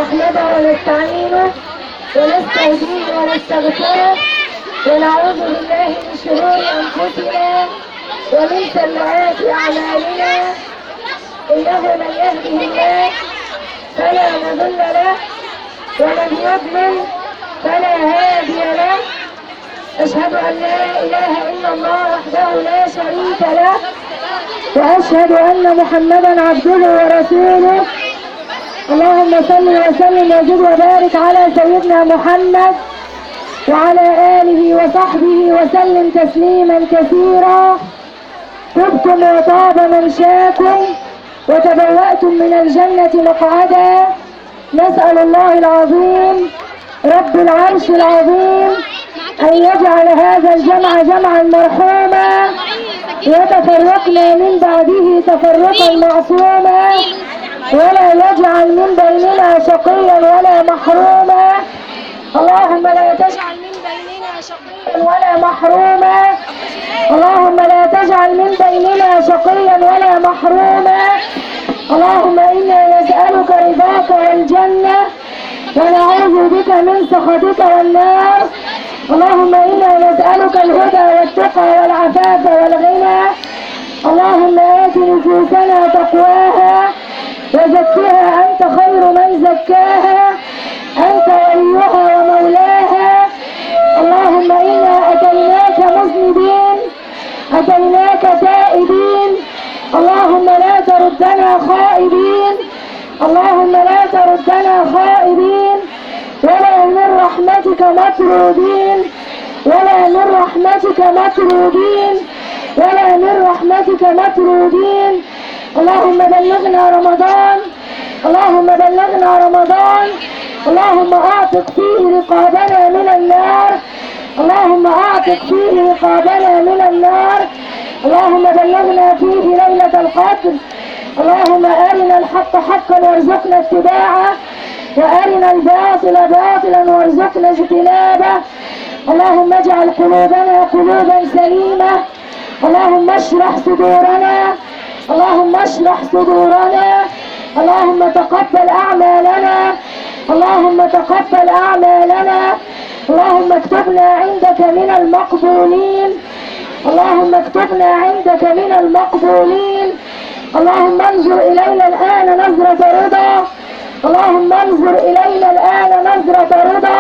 نحمده ونستعينه ونستهديه ونستغفره ونعوذ بالله من شرور انفسنا ومن سيئات اعمالنا انه من يهده الله فلا مضل له ومن يضلل فلا هادي له أشهد أن لا إله إلا الله وحده لا شريك له وأشهد أن محمدا عبده ورسوله اللهم صل وسلم وزد وبارك على سيدنا محمد وعلى آله وصحبه وسلم تسليما كثيرا طبتم وطاب منشاكم وتبوأتم من الجنة مقعدا نسأل الله العظيم رب العرش العظيم أن يجعل هذا الجمع جمعا مرحوما وتفرقنا من بعده تفرقا معصوما ولا يجعل من بيننا شقيا ولا محروما اللهم لا تجعل من بيننا شقيا ولا محروما اللهم لا تجعل من بيننا شقيا ولا محروما اللهم إنا نسألك رضاك والجنة ونعوذ بك من سخطك والنار اللهم إنا نسألك الهدى والتقى والعفاف والغنى اللهم آت نفوسنا تقواها وزكها أنت خير من زكاها أنت وليها ومولاها اللهم إنا أتيناك مذنبين أتيناك تائبين اللهم لا تردنا خائبين اللهم لا تردنا خائبين ولا من رحمتك مطرودين ولا من رحمتك مطرودين ولا من رحمتك مطرودين اللهم بلغنا رمضان اللهم بلغنا رمضان اللهم اعتق فيه رقابنا من النار اللهم اعتق فيه رقابنا من النار اللهم بلغنا فيه ليلة القدر اللهم أرنا الحق حقا وارزقنا اتباعه وأرنا الباطل باطلا وارزقنا اجتنابه اللهم اجعل قلوبنا قلوبا سليمة اللهم اشرح صدورنا اللهم اشرح صدورنا اللهم تقبل أعمالنا اللهم تقبل أعمالنا اللهم اكتبنا عندك من المقبولين اللهم اكتبنا عندك من المقبولين اللهم انظر إلينا الآن نظرة رضا اللهم انظر إلينا الآن نظرة رضا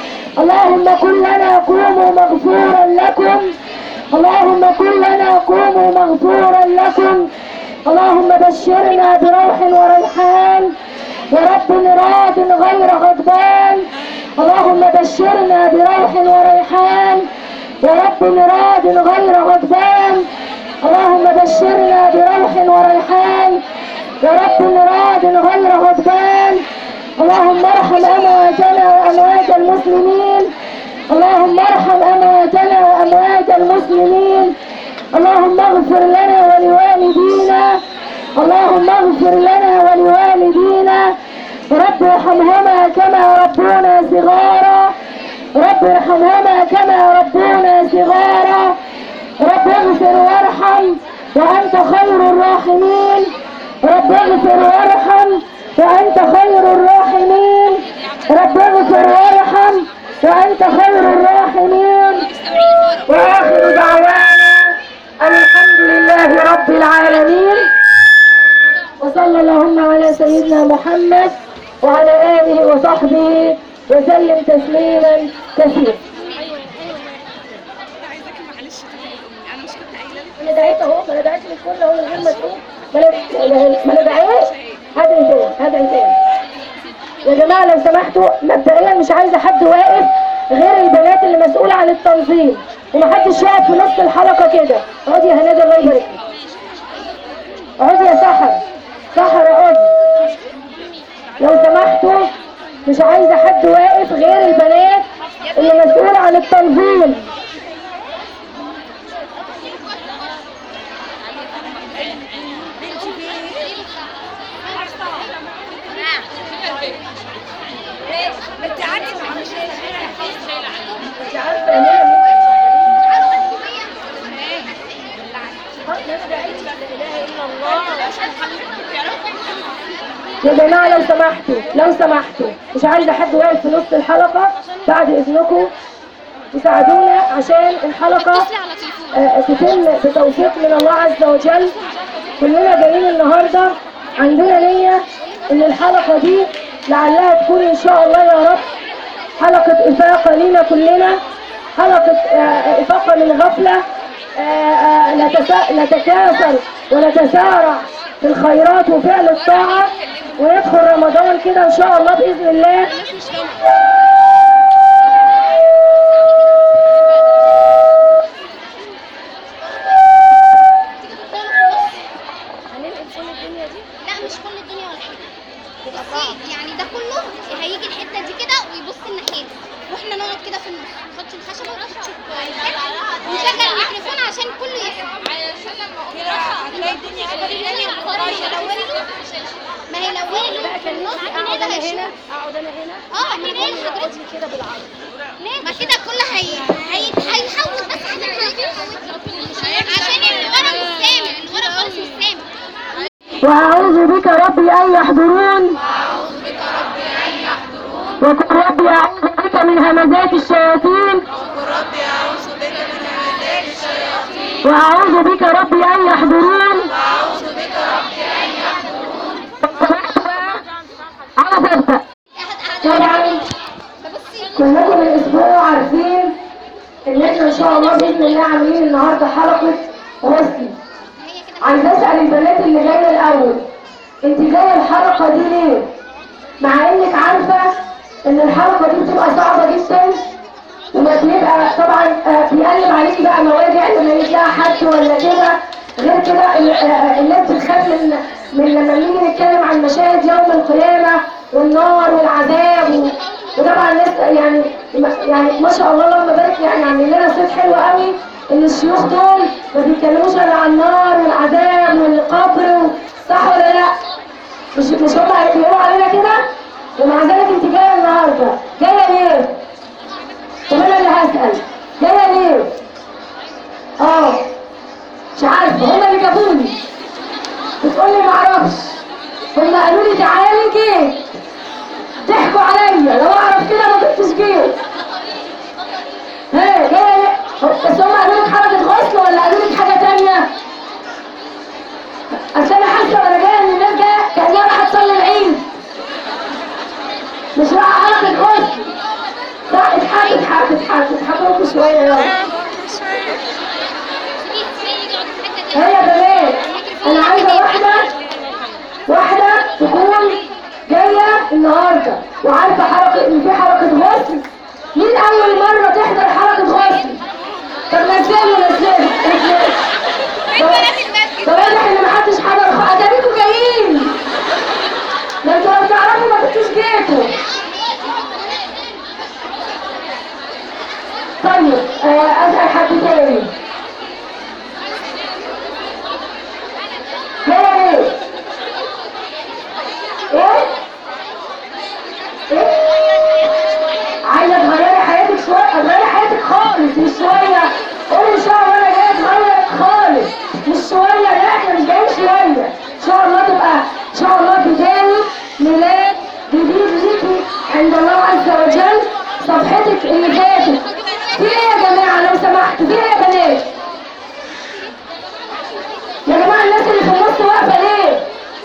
اللهم كن لنا قوموا مغفورا لكم اللهم كن لنا قوموا مغفورا لكم اللهم بشرنا بروح وريحان ورب راض غير غضبان اللهم بشرنا بروح وريحان ورب راض غير غضبان اللهم بشرنا بروح وريحان ورب راض غير غضبان اللهم ارحم امواتنا واموات المسلمين اللهم ارحم امواتنا واموات المسلمين اللهم اغفر لنا ولوالدينا اللهم اغفر لنا ولوالدينا رب ارحمهما كما ربونا صغارا رب ارحمهما كما ربونا صغارا رب اغفر وارحم وانت خير الراحمين رب اغفر وارحم وانت خير الراحمين رب اغفر وارحم وانت خير الراحمين واخر دعوانا أن الحمد لله رب العالمين وصلى اللهم على سيدنا محمد وعلى آله وصحبه وسلم تسليما كثيرا عايزاكي معلش تفهميني انا مش كنت قايله لك انا دعيت اهو ما انا دعيت للكل اهو من غير ما تقول ما انا ما انا دعيت هدعي تاني هدعي تاني يا جماعه لو سمحتوا مبدئيا مش عايزه حد واقف غير البنات اللي مسؤوله عن التنظيم ومحدش يقف في نص الحلقه كده اقعدي يا هنادي الله يبارك لك اقعدي يا سحر سحر اقعدي لو سمحتوا مش عايزه حد واقف غير البنات اللي مسؤوله عن التنظيم انت عارفه مع مش انت عارفه ان انا انا دعيت لا اله الا الله يا جماعة لو سمحتوا لو سمحتوا مش عايزة حد واقف في نص الحلقة بعد إذنكم تساعدونا عشان الحلقة آه، تتم بتوفيق من الله عز وجل كلنا جايين النهاردة عندنا نية إن الحلقة دي لعلها تكون إن شاء الله يا رب حلقة إفاقة لينا كلنا حلقة آه، إفاقة من غفلة آه، آه، نتسا- نتكاثر ونتسارع في الخيرات وفعل الطاعة وندخل رمضان كده إن شاء الله بإذن الله لا مش كل الدنيا ولا حاجه بصي يعني ده كله هيجي الحته دي كده ويبص الناحيه دي واحنا نقعد كده في النص نحط الخشبه ونحط ونشغل الميكروفون عشان كله يسمع علشان لما اقوم رايحه هتلاقي الدنيا ما هي لو وقعوا في النص اقعد انا هنا اقعد انا هنا اه منين حضرتك كده بالعرض ما كده كله هي هي هيحوط بس عشان عشان اللي ورا مش سامع اللي ورا خالص مش سامع وأعوذ بك ربي أن يحضرون وقل ربي أعوذ بك من همزات الشياطين وأعوذ بك ربي أن يحضرون عايز أبدأ طبعا كلكم الأسبوع عارفين إن إحنا إن شاء الله بإذن الله عاملين النهاردة حلقة غسل هي كده عايزه اسال البنات اللي جايه الاول انت جايه الحلقه دي ليه مع انك عارفه ان الحلقه دي بتبقى صعبه جدا وما بيبقى طبعا آه، بيقلب عليكي بقى مواجع لما يجي حد ولا كده غير كده ال- آه، الناس بتخاف من من لما نيجي نتكلم عن مشاهد يوم القيامه والنار والعذاب و... وطبعا الناس يعني يعني ما شاء الله اللهم بارك يعني عاملين لنا صوت حلو قوي ان الشيوخ دول ما بيتكلموش الا عن النار والعذاب والقبر و... صح ولا لا؟ مش مش هم بيقولوا علينا كده؟ ومع ذلك انت جايه النهارده جايه ليه؟ طب انا اللي هسال جايه ليه؟ اه مش عارفه هم اللي جابوني بتقولي معرفش هم قالوا لي تعالي جيت ضحكوا عليا لو اعرف كده ما كنتش جيت ها جايه ليه؟ بس هم قالوا لك حركه غسل ولا قالوا لك حاجه تانية؟ اصل انا حاسه وانا جايه ان الناس جايه كانها رايحه تصلي العيد مش رايحه حركه غسل لا اضحك اضحك اضحك اضحكوا لكم شويه يلا هي يا بنات انا عايزه واحده واحده تكون جايه النهارده وعارفه حركه ان في حركه غسل مين اول مره تحضر حركه غسل طب نزلوا نزلوا نزلوا بنات المسجد ده واضح ان محدش حضر خ- اداريكوا جايين ده انتوا لو تعرفوا ما كنتوش جيتوا طيب آه، اسال حد تاني هي ايه؟ ايه؟ ايه؟ عايزه تغيري حياتك شويه تغيري حياتك خالص مش شويه قولي ان شاء الله انا جايه اتغير خالص مش شويه لا احنا مش جايين شويه ان شاء الله تبقى ان شاء الله بدايه ميلاد جديد ليكي عند الله عز وجل صفحتك اللي فاتت في ايه يا جماعه لو سمحتوا في ايه يا بنات يا جماعه الناس اللي في النص واقفه ليه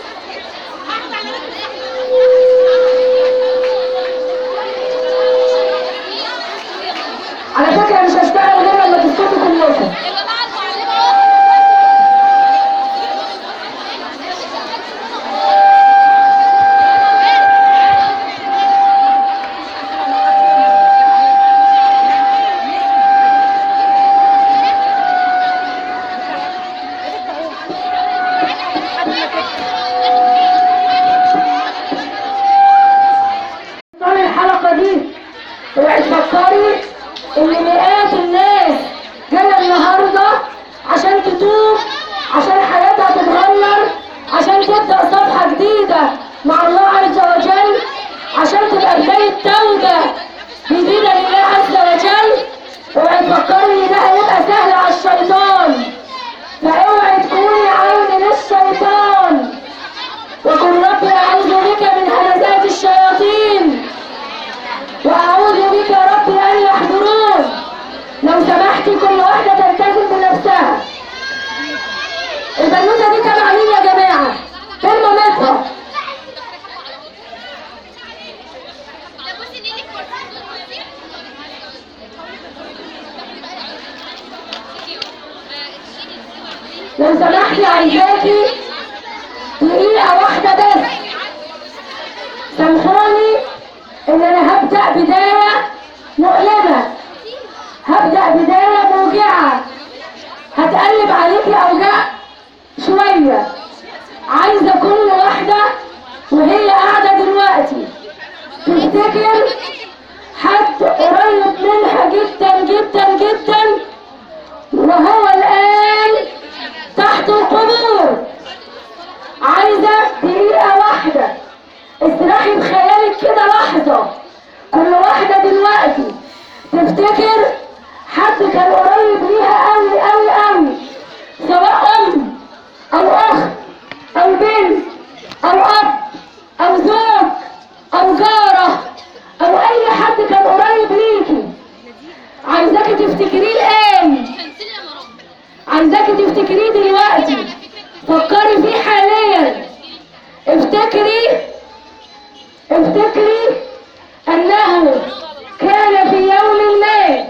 على فكره مش هشتغل غير لما تسكتوا كلكم طول الحلقة دي اوعي تفكري ان مئات الناس جاية النهاردة عشان تتوب عشان حياتها تتغير عشان تبدأ صفحة جديدة مع الله عز وجل عشان تبقى بداية توبة جديدة لله عز وجل اوعي تفكري ان ده هيبقى سهل على الشيطان فاوعي تكوني عين للشيطان وقل رب اعوذ بك واحدة تلتزم بنفسها البنوتة دي تبع مين يا جماعة؟ فين مامتها؟ ده بصي نيلك بصي لو سمحتي عايزاكي دقيقة واحدة بس سامحوني ان انا هبدأ بداية مؤلمة هبدأ بداية موجعة هتقلب عليكي اوجاع شوية عايزة كل واحدة وهي قاعدة دلوقتي تفتكر حد قريب منها جدا جدا جدا وهو الآن تحت القبور عايزة دقيقة واحدة استراحي بخيالك كده لحظة كل واحدة دلوقتي تفتكر حد كان قريب ليها قوي قوي قوي سواء أم أو أخت أو بنت أو أب أو زوج أو جارة أو أي حد كان قريب ليكي عايزاكي تفتكريه الآن عايزاكي تفتكريه دلوقتي فكري فيه حاليا افتكري افتكري انه كان في يوم ما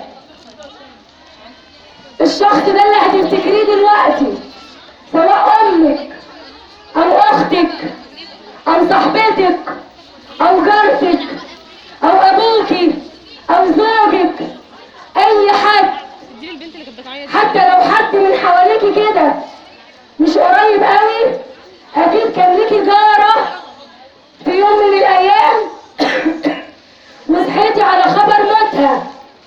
الشخص ده اللي هتفتكريه دلوقتي سواء امك او اختك او صاحبتك او جارتك او ابوكي او زوجك اي حد دي البنت اللي كانت بتعيط حتى لو حد من حواليكي كده مش قريب قوي اكيد كان ليكي جاره في يوم من الايام وصحيتي على خبر موتها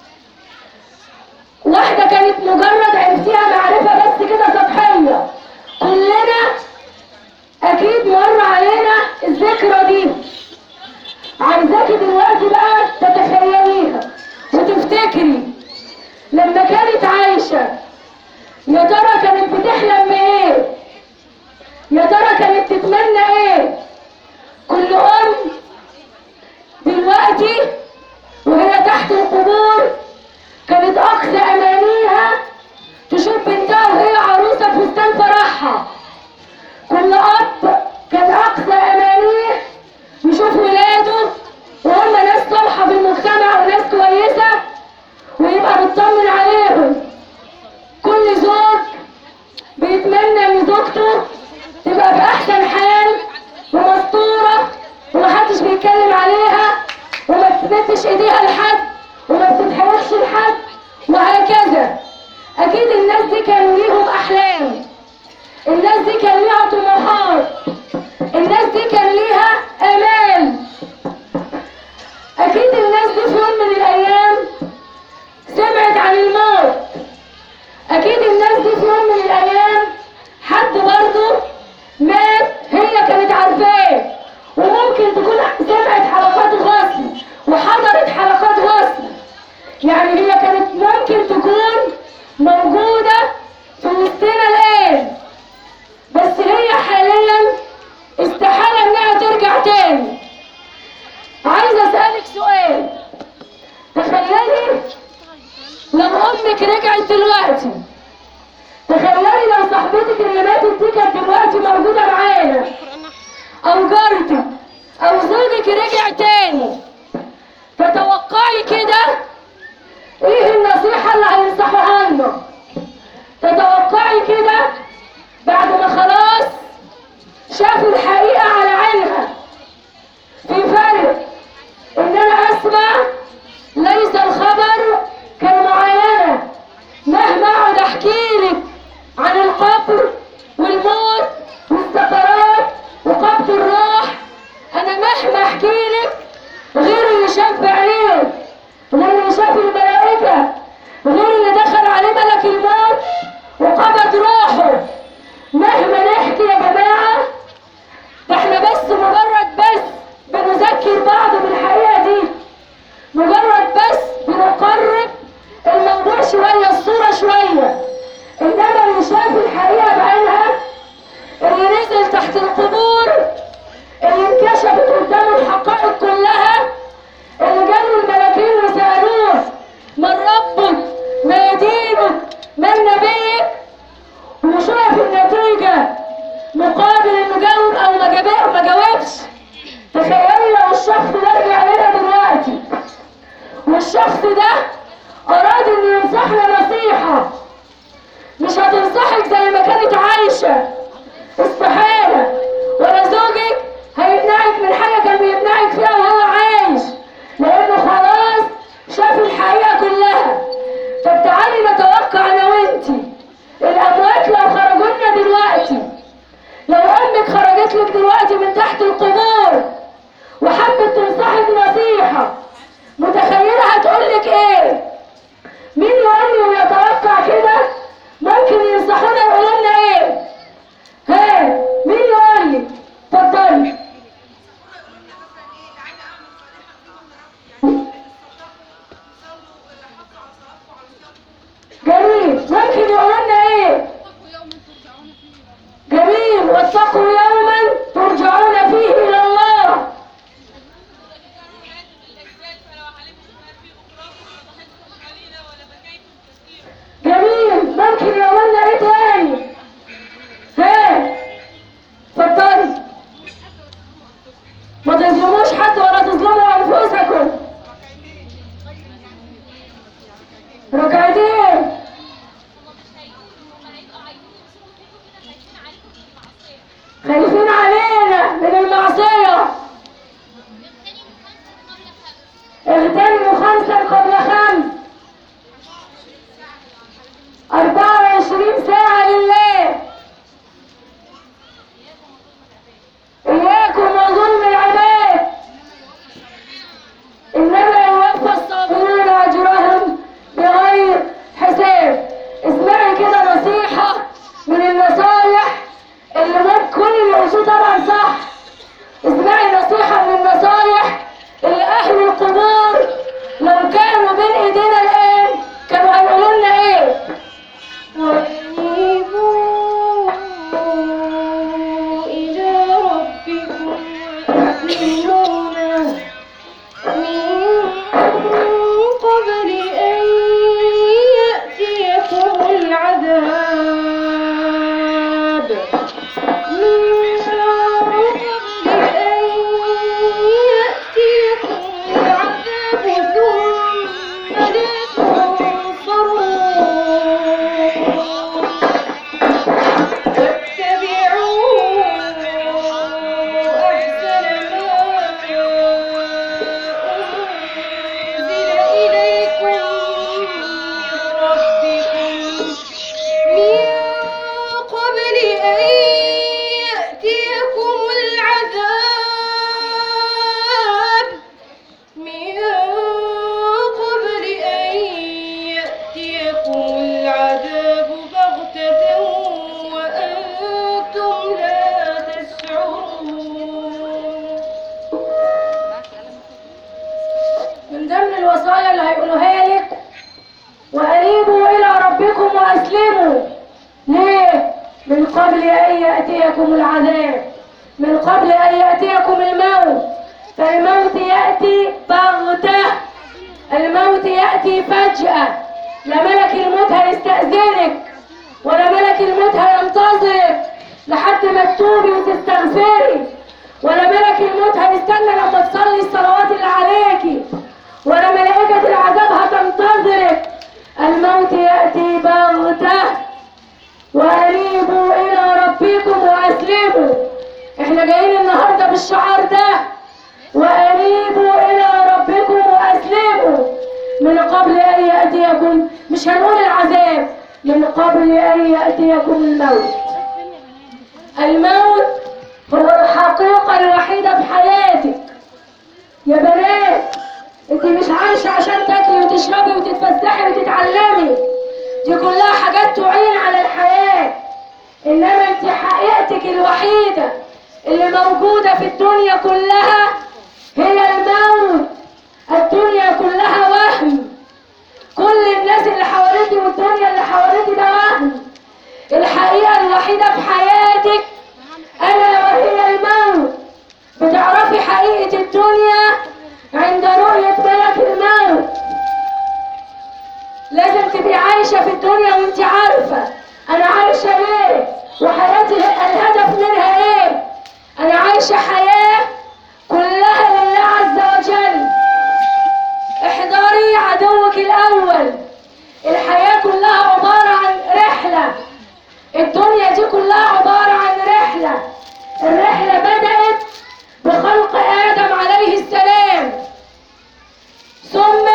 واحدة كانت مجرد عرفتيها معرفة بس كده سطحية كلنا أكيد مر علينا الذكرى دي عايزاكي دلوقتي بقى تتخيليها وتفتكري لما كانت عايشة يا ترى كانت بتحلم بإيه؟ يا ترى كانت تتمنى إيه؟ كل أم دلوقتي وهي تحت القبور كانت أقصى أمانيها تشوف بنتها وهي عروسة في فستان فرحها كل أب كان أقصى أمانيه يشوف ولاده وهم ناس صالحة في المجتمع وناس كويسة ويبقى مطمن عليهم كل زوج بيتمنى ان زوجته تبقى بأحسن حال ومستورة ومحدش بيتكلم عليها وما تمدش ايديها لحد وما بتتحركش لحد وهكذا اكيد الناس دي كانوا ليهم احلام الناس دي كان ليها طموحات الناس دي كان ليها امال اكيد الناس دي في يوم من الايام سمعت عن الموت اكيد الناس دي في يوم من الايام حد برضه مات هي كانت عارفاه وممكن تكون سمعت حلقات غسل وحضرت حلقات غسل يعني هي كانت ممكن تكون موجودة في وسطنا الآن بس هي حاليا استحالة انها ترجع تاني عايزة اسألك سؤال تخيلي لو امك رجعت دلوقتي تخيلي لو صاحبتك اللي ماتت دي كانت دلوقتي موجودة معانا او جارتك او زوجك رجع تاني تتوقعي كده ايه النصيحة اللي هينصحوها لنا تتوقعي كده بعد ما خلاص شافوا الحقيقة على عينها في فرق ان انا اسمع ليس الخبر كالمعاينة مهما اقعد احكي لك عن القبر والموت والسكرات وقبض الروح انا مهما احكي لك اغتنموا خمسا قبل خمس 24 ساعة لله إياكم وظلم العباد إنما يوفى الصابرون أجرهم بغير حساب اسمعي كده نصيحة من النصايح اللي ممكن كل اللي يقولوه طبعا صح اسمعي نصيحة من النصايح اللي أهل القبور لو كانوا بين إيدينا الآن كانوا هيقولوا لنا إيه؟ وأنيبوا إلى ربكم وأسلموا من قبل أن يأتيكم العذاب من قبل أن يأتيكم العذاب ثم لا تنصرون واتبعوا أحسن ما أنزل إليكم من ربكم من قبل أن يأتيكم العذاب من قبل أن يأتيكم العذاب بغتة وأنتم لا تشعرون من ضمن الوصايا اللي هيقولوها لك وأنيبوا إلى ربكم وأسلموا ليه؟ من قبل أن يأتيكم العذاب من قبل أن يأتيكم الموت فالموت يأتي بغتة الموت يأتي فجأة لا ملك الموت هيستأذنك ولا ملك الموت هينتظرك لحد ما تتوبي وتستغفري ولا ملك الموت هيستنى لما تصلي الصلوات اللي عليكي ولا ملائكة العذاب هتنتظرك الموت يأتي بغتة وأنيبوا إلى ربكم وأسلموا احنا جايين النهاردة بالشعار ده وأنيبوا إلى ربكم وأسلموا من قبل أن يأتيكم مش هنقول العذاب من قبل أن يأتيكم الموت الموت هو الحقيقة الوحيدة في حياتك يا بنات انت مش عايشة عشان تاكلي وتشربي وتتفسحي وتتعلمي دي كلها حاجات تعين على الحياة انما انت حقيقتك الوحيدة اللي موجودة في الدنيا كلها هي الموت الدنيا كلها وهم كل الناس اللي حواليكي والدنيا اللي حواليكي ده وهم الحقيقة الوحيدة في حياتك ألا وهي الموت بتعرفي حقيقة الدنيا عند رؤية ملك الموت لازم تبقي عايشة في الدنيا وانت عارفة أنا عايشة ليه وحياتي الهدف منها ايه أنا عايشة حياة كلها لله عز وجل احذري عدوك الأول الحياة كلها عبارة عن رحلة الدنيا دي كلها عبارة عن رحلة الرحلة بدأت بخلق آدم عليه السلام ثم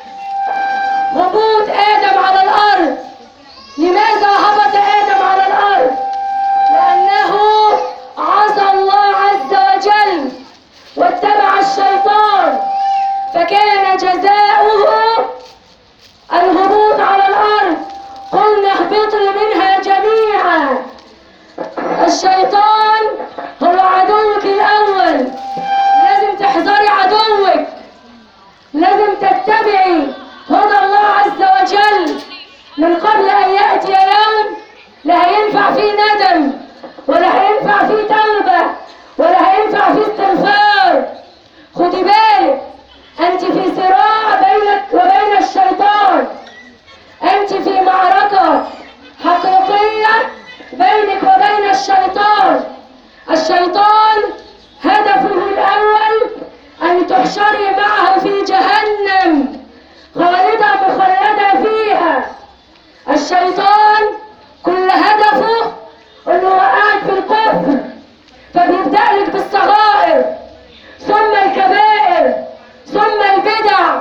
هبوط آدم على الأرض لماذا هبط آدم على الأرض؟ لأنه عصى الله عز وجل واتبع الشيطان فكان جزاؤه الهبوط على الأرض قلنا اهبطوا منها جميعا الشيطان هو عدوك الأول لازم تحذري عدوك لازم تتبعي هدى الله عز وجل من قبل أن يأتي يوم لا هينفع فيه ندم ولا هينفع فيه توبة ولا هينفع فيه استغفار خدي بالك أنت في صراع بينك وبين الشيطان أنت في معركة حقيقية بينك وبين الشيطان الشيطان هدفه الأول أن تحشري معه في جهنم خالدة مخلدة فيها الشيطان كل هدفه انه وقعك في الكفر فبيبدأ لك بالصغائر ثم الكبائر ثم البدع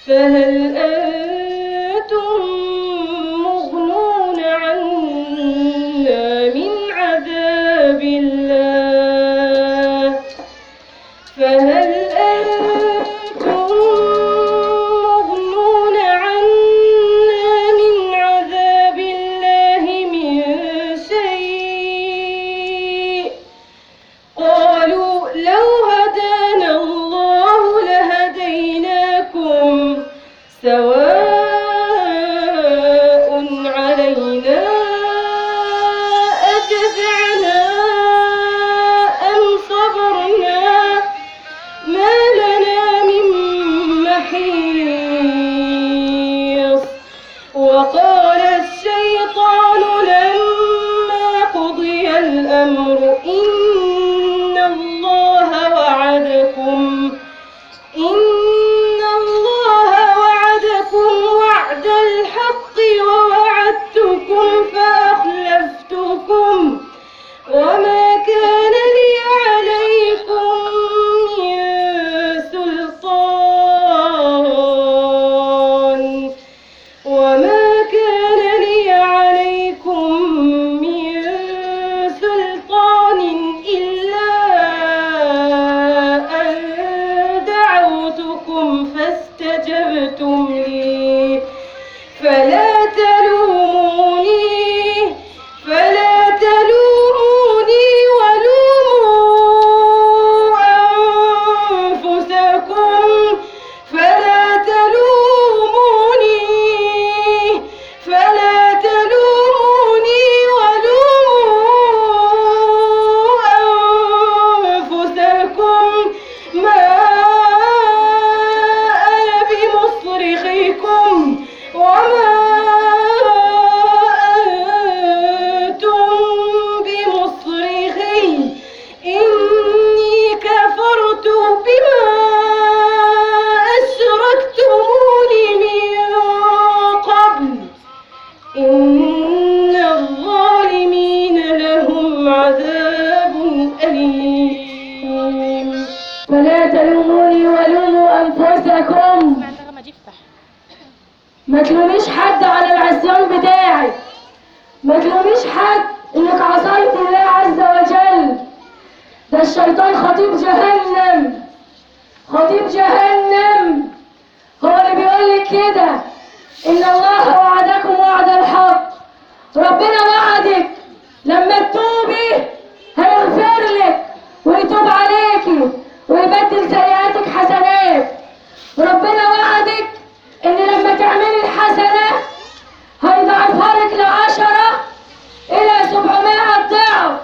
فهل أنتم مغنون عنا من عذاب الله فهل أنتم مغنون عنا من عذاب الله من شيء قالوا لو هدانا الله لهديناكم سواء علينا أجزعنا أم صبرنا ما لنا من محيص وقال الشيطان لما قضي الأمر إن الله وعدكم إن الله وعدكم وعد الحق ووعدتكم فأخلفتكم وما كان لي عليكم من سلطان وما كان لي عليكم من سلطان إلا أن دعوتكم فاستجبتم لي فلا تلوموني فلا تلوموني ولوموا أنفسكم فلا تلوموني فلا تلوموني ولوموا أنفسكم ما أنا بمصرخكم وما أنتم بمصرخي إني كفرت بما أشركتمون من قبل إن الظالمين لهم عذاب أليم فلا تلوموني ولوموا أنفسكم ما تلوميش حد على العصيان بتاعك ما تلوميش حد انك عصيت الله عز وجل ده الشيطان خطيب جهنم خطيب جهنم هو اللي بيقول لك كده ان الله وعدكم وعد الحق ربنا وعدك لما تتوبي هيغفر لك ويتوب عليكي ويبدل سيئاتك حسنات وربنا وعدك ان لما تعملي الحسنة هيضاعفها لك لعشرة الى سبعمائة ضعف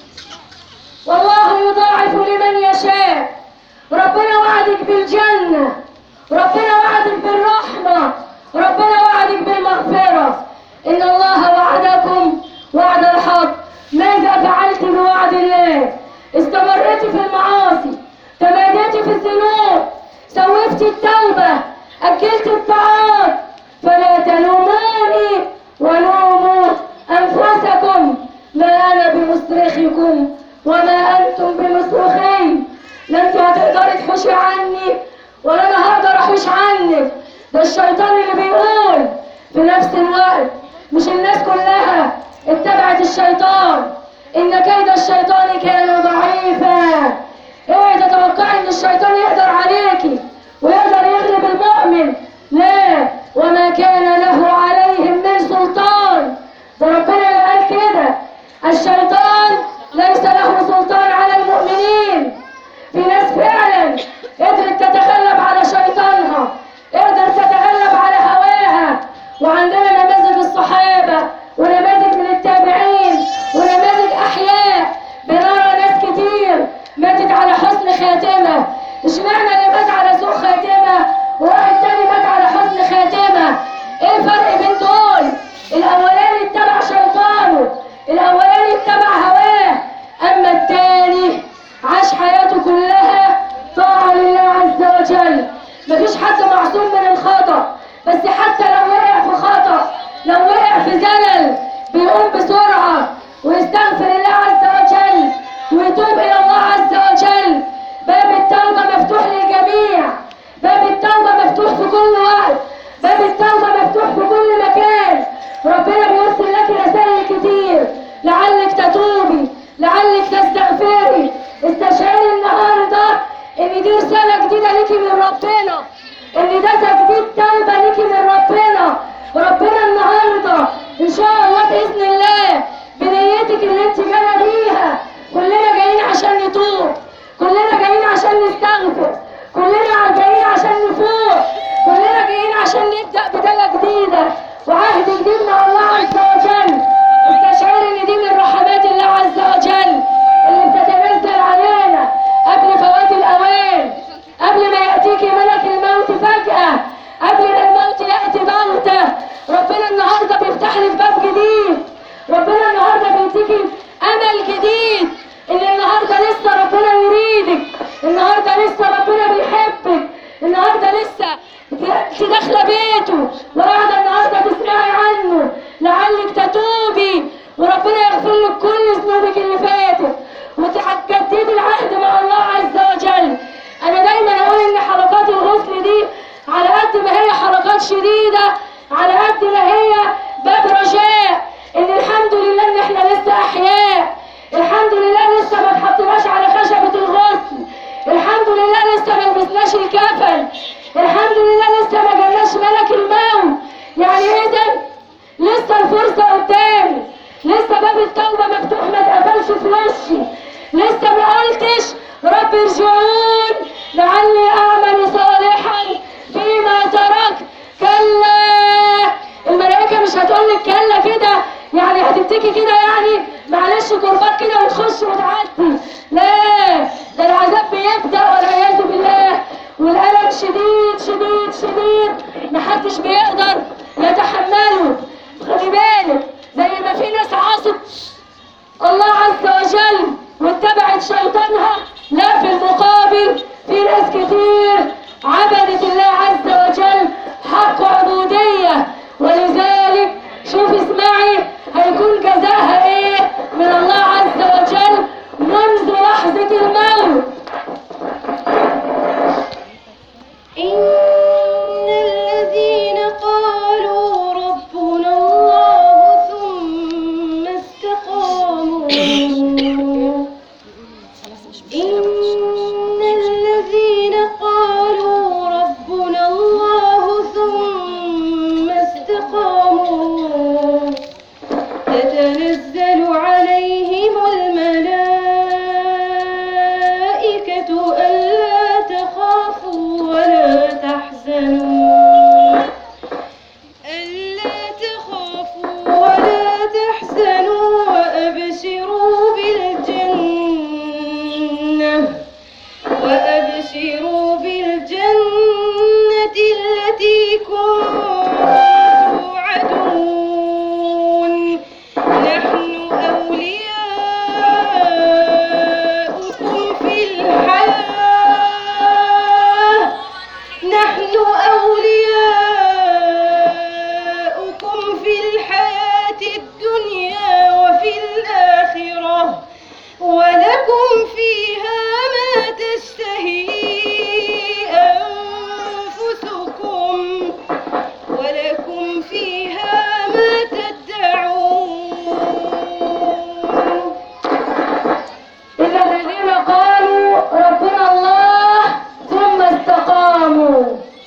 والله يضاعف لمن يشاء ربنا وعدك بالجنة ربنا وعدك بالرحمة ربنا وعدك بالمغفرة إن الله وعدكم وعد الحق ماذا فعلت بوعد الله استمرت في المعاصي تماديت في الذنوب سوفت التوبة أكلت الطعام فلا تلوموني ولوموا أنفسكم ما أنا بمصرخكم وما أنتم بمصرخي لا أنت هتقدري تحوشي عني ولا أنا هقدر أحوش عنك ده الشيطان اللي بيقول في نفس الوقت مش الناس كلها اتبعت الشيطان إن كيد الشيطان كان ضعيفا اوعي تتوقعي إن الشيطان يقدر عليكي ويقدر يغلب المؤمن لا وما كان له عليهم من سلطان ده ربنا اللي قال كده الشيطان ليس له سلطان على المؤمنين في ناس فعلا قدرت تتغلب على شيطانها قدرت تتغلب على هواها وعندنا نماذج الصحابة ونماذج من التابعين ونماذج أحياء بنرى ناس كتير ماتت على حسن خاتمة اشمعنى اللي مات على سوء خاتمة وواحد تاني مات على حسن خاتمة ايه الفرق بين دول الاولاني اتبع شيطانه الاولاني اتبع هواه اما التاني عاش حياته كلها طاعة لله عز وجل مفيش حد معصوم من الخطأ بس حتى لو وقع في خطأ لو وقع في زلل بيقوم بسرعة ويستغفر الله عز وجل ويتوب إلى الله عز وجل باب التوبة مفتوح للجميع باب التوبة مفتوح في كل وقت ربنا النهارده ان شاء الله باذن الله بنيتك اللي انت جايه بيها كلنا جايين عشان نتوب كلنا جايين عشان نستغفر كلنا جايين عشان نفوق كلنا جايين عشان نبدا بدايه جديده وعهد جديد مع الله عز وجل استشعر ان دي من رحمات الله عز وجل اللي بتتنزل علينا قبل فوات الاوان قبل ما ياتيك ملك الموت فجاه قبل ما الموت ياتي بغته ربنا النهارده بيفتح لك باب جديد ربنا النهارده بيديكي امل جديد ان النهارده لسه ربنا يريدك النهارده لسه ربنا بيحبك النهارده لسه انت داخله بيته وقاعده النهارده تسمعي عنه لعلك تتوبي وربنا يغفر لك كل ذنوبك اللي فاتت وتجددي العهد مع الله عز وجل انا دايما اقول ان حلقات الغسل دي على قد ما هي حلقات شديده على قد ما هي باب رجاء ان الحمد لله ان احنا لسه احياء الحمد لله لسه ما اتحطناش على خشبه الغسل الحمد لله لسه ما لبسناش الكفن الحمد لله لسه ما جالناش ملك الموت يعني اذا لسه الفرصه قدامي لسه باب التوبه مفتوح ما اتقفلش في وشي لسه ما قلتش رب ارجعون لعلي اعمل صالحا فيما تركت كلا الملائكه مش هتقول لك كلا كده يعني هتبتكي كده يعني معلش كربات كده وتخش وتعدي لا ده العذاب بيبدا والعياذ بالله والالم شديد شديد شديد محدش بيقدر يتحمله خلي بالك زي ما في ناس عاصت الله عز وجل واتبعت شيطانها لا في المقابل في ناس كتير عبدت الله عز وجل حق عبودية ولذلك شوف اسمعي هيكون جزاها ايه من الله عز وجل منذ لحظة الموت إن الذين قالوا ربنا الله ثم استقاموا إن الذين قالوا ربنا الله ثم استقاموا تتنزل عليهم الملائكة ألا تخافوا ولا تحزنوا ألا تخافوا ولا تحزنوا وأبشروا بالجنة وأبشروا بالجنة التي كنتم توعدون نحن أولياؤكم في الحياة نحن أولياؤكم في الحياة الدنيا وفي الآخرة ولكم فيها ما تشتهي أنفسكم ولكم فيها ما تدعون إن الذين قالوا ربنا الله ثم استقاموا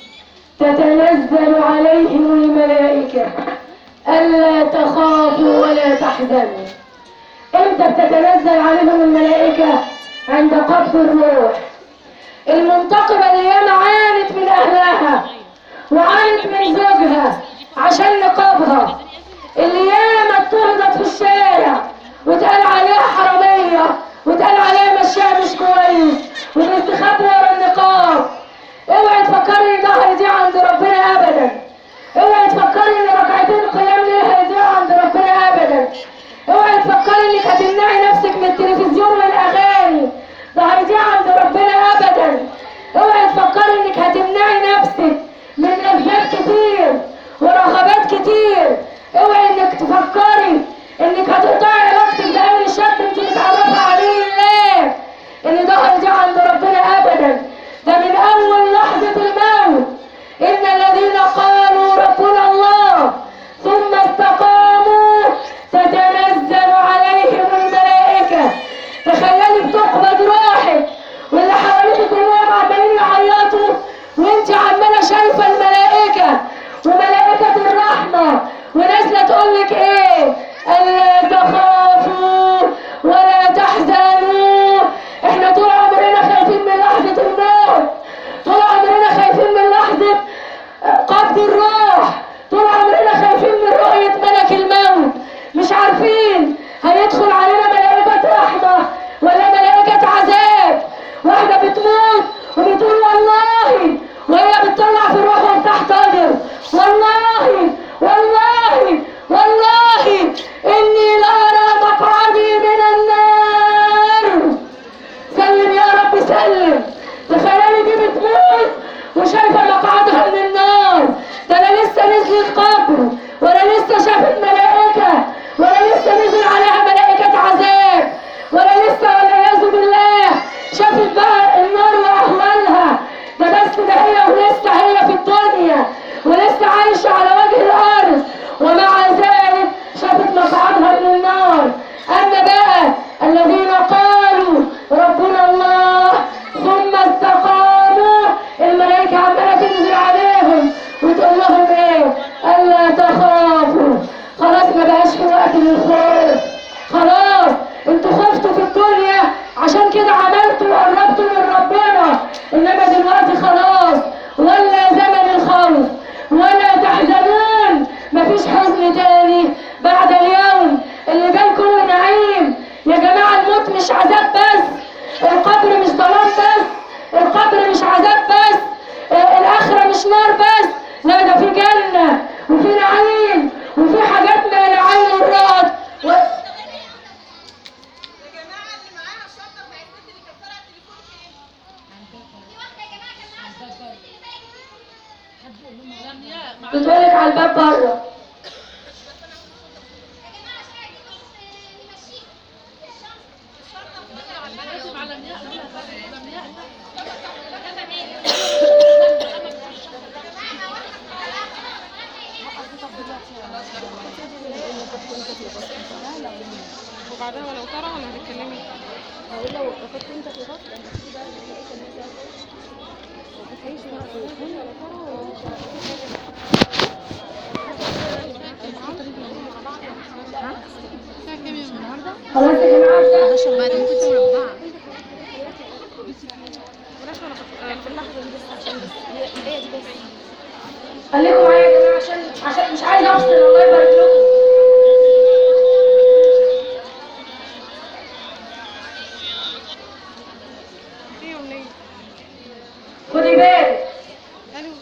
تتنزل عليهم الملائكة ألا تخافوا ولا تحزنوا امتى بتتنزل عليهم الملائكة عند قبض الروح المنتقبة اللي ياما عانت من أهلها وعانت من زوجها عشان نقابها اللي ياما اضطهدت في الشارع واتقال عليها حرامية واتقال عليها مشيها مش كويس وبتستخبي ورا النقاب اوعي تفكري ان ده هيضيع عند ربنا ابدا اوعي تفكري ان ركعتين قيام ليل هيضيعوا عند ربنا ابدا اوعي تفكري انك هتمنعي نفسك من التلفزيون والاغاني ده هيضيع عند ربنا ابدا اوعي تفكري انك هتمنعي نفسك من لذات كتير ورغبات كتير اوعي انك تفكري انك هتقطعي علاقتك باي شاب انت متعرفه عليه الله ان ده هيضيع عند ربنا ابدا ده من اول لحظه الموت ان الذين قالوا ربنا الله ثم استقاموا تتنزل عليهم الملائكه وشايفة مقعدها من النار ده أنا لسه نزلت قبر ولا لسه شافت ملائكة ولا لسه نزل عليها ملائكة عذاب ولا لسه والعياذ بالله شافت بقى النار وأهوالها ده بس ده هي ولسه هي في الدنيا ولسه عايشة على وجه الأرض ومع ذلك شافت مقعدها من النار أما بقى الذين قالوا ربنا الله ثم استقاموا الملائكة عمالة تنزل عليهم وتقول لهم ايه ألا تخافوا خلاص ما بقاش في وقت للخوف خلاص انتوا خفتوا في الدنيا عشان كده عملتوا وقربتوا من ربنا انما دلوقتي خلاص ولا زمن الخوف ولا تحزنون مفيش حزن تاني بعد اليوم اللي جاي كله نعيم يا جماعة الموت مش عذاب بس القبر مش ضلال بس القبر مش عذاب بس آه، الآخرة مش نار بس لا ده في جنة وفي نعيم وفي حاجات ما لا عين رأت و... بتقولك على الباب بره وبعدها ولو ترى ولا هتتكلمي خلاص يا جماعة خليكم معايا يا جماعة عشان عشان مش عايزة أفصل الله يبارك لكم ايه امنيه خدي بالك الو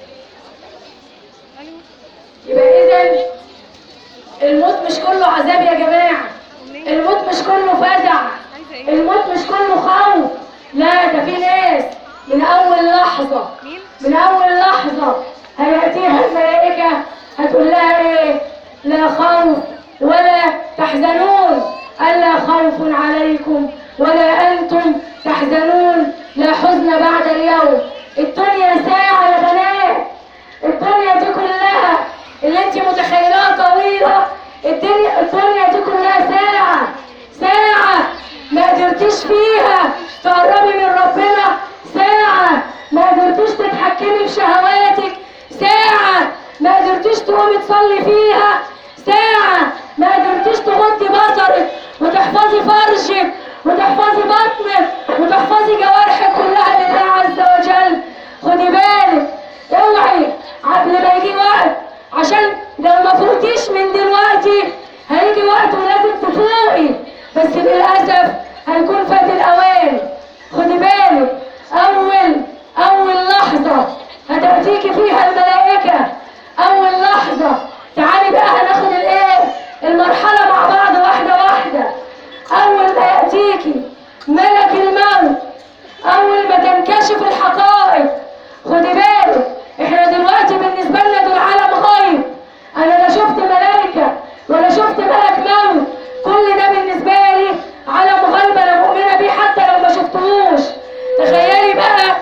الو يبقى إذا الموت مش كله عذاب يا جماعة امنيه الموت مش كله فزع عايزه ايه الموت مش كله خوف لا ده في ناس من أول لحظة مين من أول لحظة هيأتيها الملائكة هتقول لها إيه؟ لا خوف ولا تحزنون ألا خوف عليكم ولا أنتم تحزنون لا حزن بعد اليوم الدنيا ساعة يا بنات الدنيا دي كلها اللي انت متخيلاها طويلة الدنيا الدنيا دي كلها ساعة ساعة ما قدرتيش فيها تقربي من ربنا ساعة ما قدرتيش تتحكمي في شهواتك ساعة ما قدرتيش تقومي تصلي فيها ساعة ما قدرتيش تغضي بصرك وتحفظي فرجك وتحفظي بطنك وتحفظي جوارحك كلها لله عز وجل خدي بالك اوعي قبل ما يجي وقت عشان لو ما فوقتيش من دلوقتي هيجي وقت ولازم تفوقي بس للأسف هيكون فات الأوان خدي بالك أول أول لحظة هتأتيكي فيها الملائكة أول لحظة تعالي بقى هناخد الإيه المرحلة مع بعض واحدة واحدة أول ما يأتيكي ملك الموت أول ما تنكشف الحقائق خدي بالك احنا دلوقتي بالنسبة لنا دول عالم غيب أنا لا شفت ملائكة ولا شفت ملك موت كل ده بالنسبة لي عالم غيب أنا مؤمنة بيه حتى لو ما شفتهوش تخيلي بقى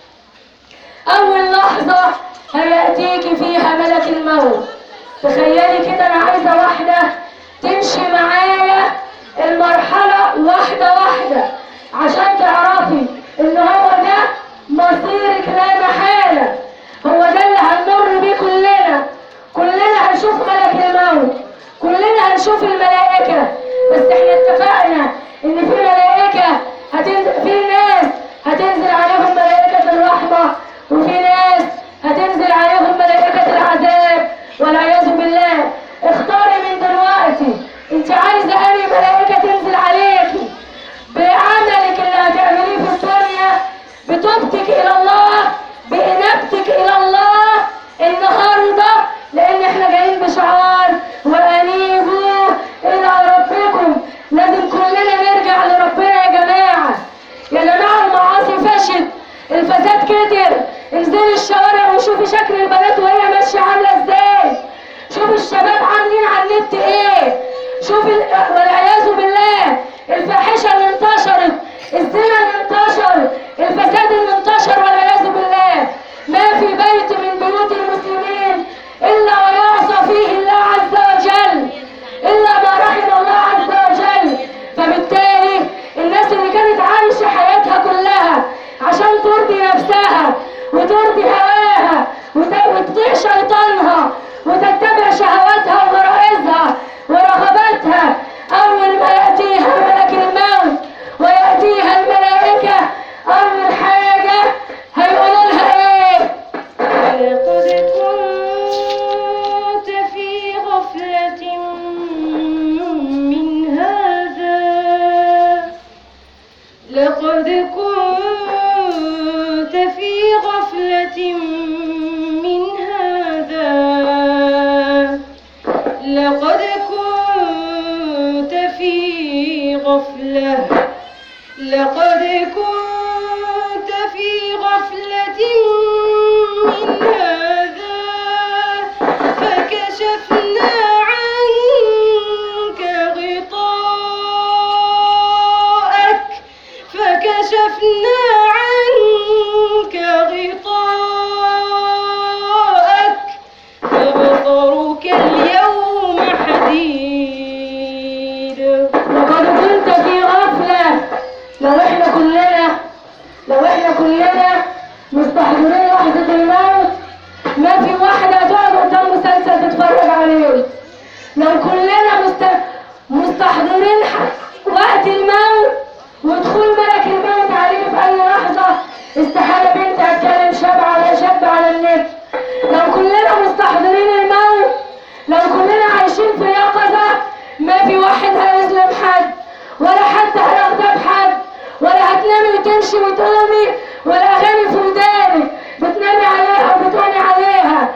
أول لحظة هيأتيكي فيها ملك الموت تخيلي كده أنا عايزة واحدة تمشي معايا المرحلة واحدة واحدة عشان تعرفي إن هو ده مصيرك لا محالة هو ده اللي هنمر بيه كلنا كلنا هنشوف ملك الموت كلنا هنشوف الملائكة بس احنا اتفقنا إن في ملائكة هتنزل في ناس هتنزل عليهم ملائكة الرحمة وفي ناس هتنزل عليهم ملائكة العذاب والعياذ بالله اختاري من دلوقتي انت عايزة أي ملائكة تنزل عليكي بعملك اللي هتعمليه في الدنيا بتوبتك إلى الله الشوارع وشوفي شكل البنات وهي ماشيه عامله ازاي شوفي الشباب عاملين على النت ايه شوفي ال- والعياذ بالله الفاحشه اللي انتشرت الزنا اللي انتشر الفساد اللي انتشر والعياذ بالله ما في بيت من بيوت المسلمين الا ويعصى فيه الله عز وجل الا ما رحم الله عز وجل فبالتالي الناس اللي كانت عايشه حياتها كلها عشان ترضي نفسها وترضي هواها وت- وتطيع شيطانها وتتبع شهواتها وغرائزها ورغباتها اول ما ياتيها ملك الموت وياتيها الملائكه اول حاجه هيقولوا لها ايه لقد كنت في غفلة من هذا لقد كنت في غفلة من هذا لقد كنت في غفلة لقد كنت في غفلة من هذا فكشفنا عنك غطاءك فكشفنا عنك غطاءك فبصرك اليوم حديد لقد كنت في غفلة لو احنا كلنا لو احنا كلنا مستحضرين لحظة الموت ما في واحدة هتقعد قدام مسلسل تتفرج عليه لو كلنا مست... مستحضرين ح- وقت الموت ودخول ملك الموت عليه في أي لحظة استحالة بنت هتكلم شاب على شاب على النت لو كلنا مستحضرين الموت لو كلنا عايشين في يقظة ما في واحد هيظلم حد ولا حد هيغضب حد ولا هتنامي وتمشي وتقومي ولا أغاني في ودانك بتنامي عليها وبتقومي عليها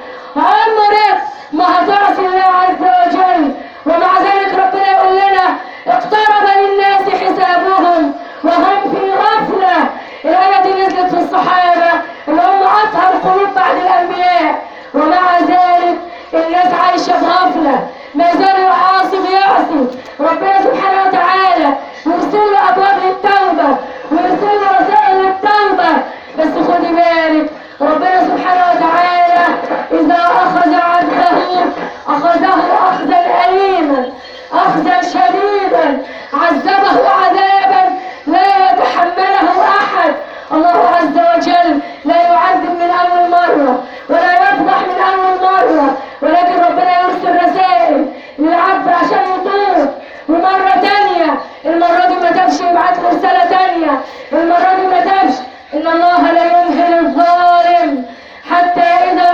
عمرك ما هتعصي الله عز وجل ومع ذلك ربنا يقول لنا اقترب للناس حسابهم وهم في غفلة الآية دي نزلت في الصحابة اللي هم أطهر قلوب بعد الأنبياء ومع ذلك الناس عايشة في غفلة ما زال العاصي بيعصي ربنا سبحانه وتعالى يرسل له أبواب للتوبة ويرسل له رسائل للتوبة بس خدي بالك ربنا سبحانه وتعالى إذا أخذ عبده أخذه أخذا أليما أخذا شديدا عذبه عذابا لا يتحمله أحد الله عز وجل لا يعذب من أول مرة ولا يفضح من أول مرة ولكن ربنا يرسل رسائل للعبد عشان يتوب ومرة تانية المرة دي ما تبش يبعت له رسالة تانية المرة دي ما تبش إن الله لا يمهل الظالم حتى إذا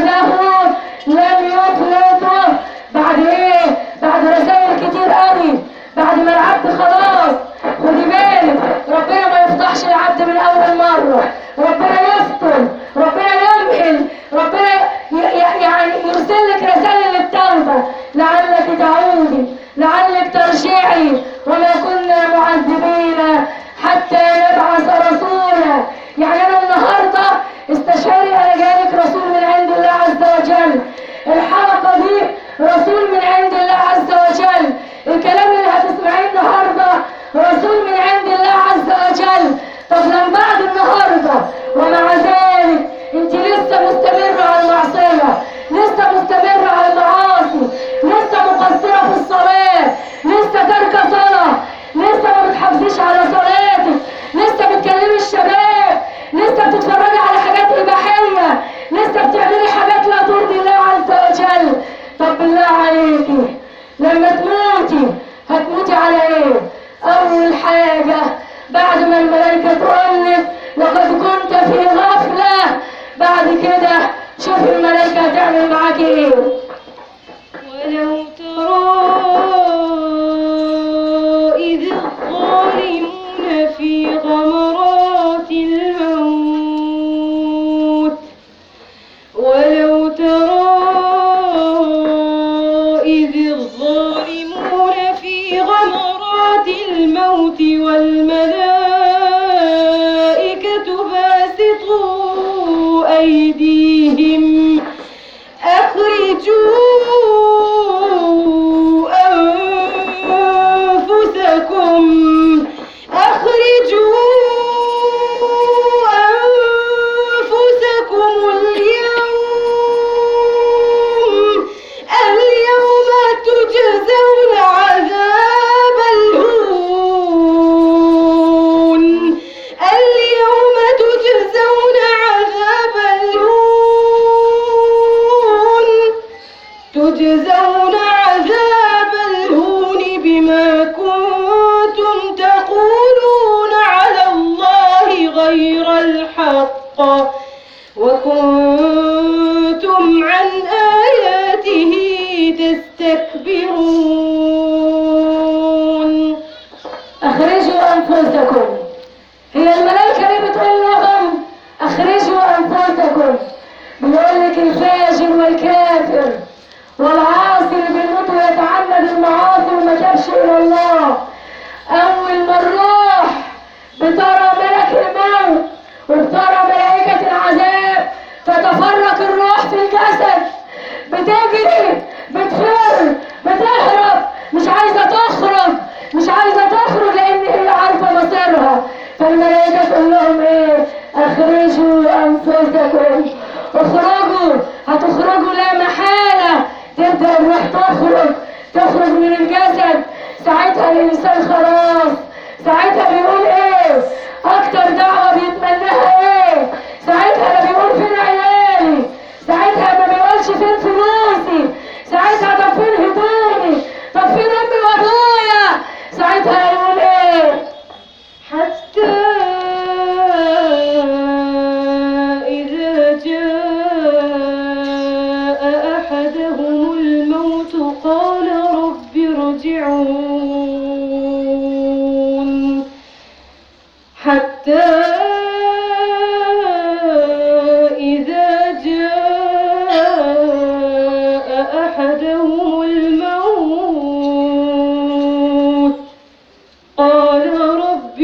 أخذه لم يفلته بعد إيه؟ بعد رسائل كتير قوي بعد ما العبد خلاص خدي بالك ربنا ما يفضحش العبد من أول مرة ربنا يستر ربنا يمهل ربنا ي- ي- يعني يرسل لك رسائل للتوبة لعلك تعودي لعلك ترجعي وما كنا معذبين حتى نبعث رسولا يعني أنا النهاردة استشاري أنا جالك رسول من عند الله عز وجل الحلقة دي رسول من عند الله عز وجل الكلام اللي هتسمعيه النهارده رسول من عند الله عز وجل طب لما بعد النهارده ومع ذلك انت لسه مستمرة على المعصية لسه مستمرة على المعاصي لسه مقصرة في الصلاة لسه تاركة صلاة لسه ما بتحافظيش على صلاتك لسه بتكلمي الشباب لسه بتتفرجي على حاجات إباحية لسه بتعملي حاجات لا ترضي الله عز وجل طب بالله عليكي لما تموتي هتموتي على ايه اول حاجة بعد ما الملائكة تقولك لقد كنت في غفلة بعد كده شوفي الملائكة هتعمل معاكي ايه ولو ترى إذ الظالمون في غمرات الموت ولو ترى إذ الظالمون في غمرات الموت والملائكة باسطوا أيديهم أيديهم أخرجوا أنفسكم أخرجوا أنفسكم اليوم اليوم تجزون عذاب الهون اليوم تجزون عذاب الهون تجزون عذاب الهون بما كنتم تقولون على الله غير الحق وكنتم عن آياته تستكبرون اخرجوا انفسكم هي الملائكه ليه بتقول لهم اخرجوا انفسكم بيقول لك الفاجر والكافر والعاصي اللي بيموت ويتعمد المعاصي وما تابش الى الله اول ما الروح بترى ملك الموت وبترى ملائكه العذاب تتفرق الروح في الجسد بتجري بتفر بتهرب مش عايزه تخرج مش عايزه تخرج لان هي عارفه مصيرها فالملائكه تقول لهم ايه اخرجوا انفسكم اخرجوا هتخرجوا لا محاله تبدا الروح تخرج تخرج من الجسد ساعتها الانسان خلاص ساعتها بيقول ايه اكتر دعوه بيتمناها ايه ساعتها لا بيقول فين عيالي ساعتها ما بيقولش فين فلوسي ساعتها طب فين هدومي طب فين امي وابويا ساعتها يقول ايه حتى إذا جاء أحدهم الموت قال رب ارجعون حتى إذا جاء أحدهم الموت قال رب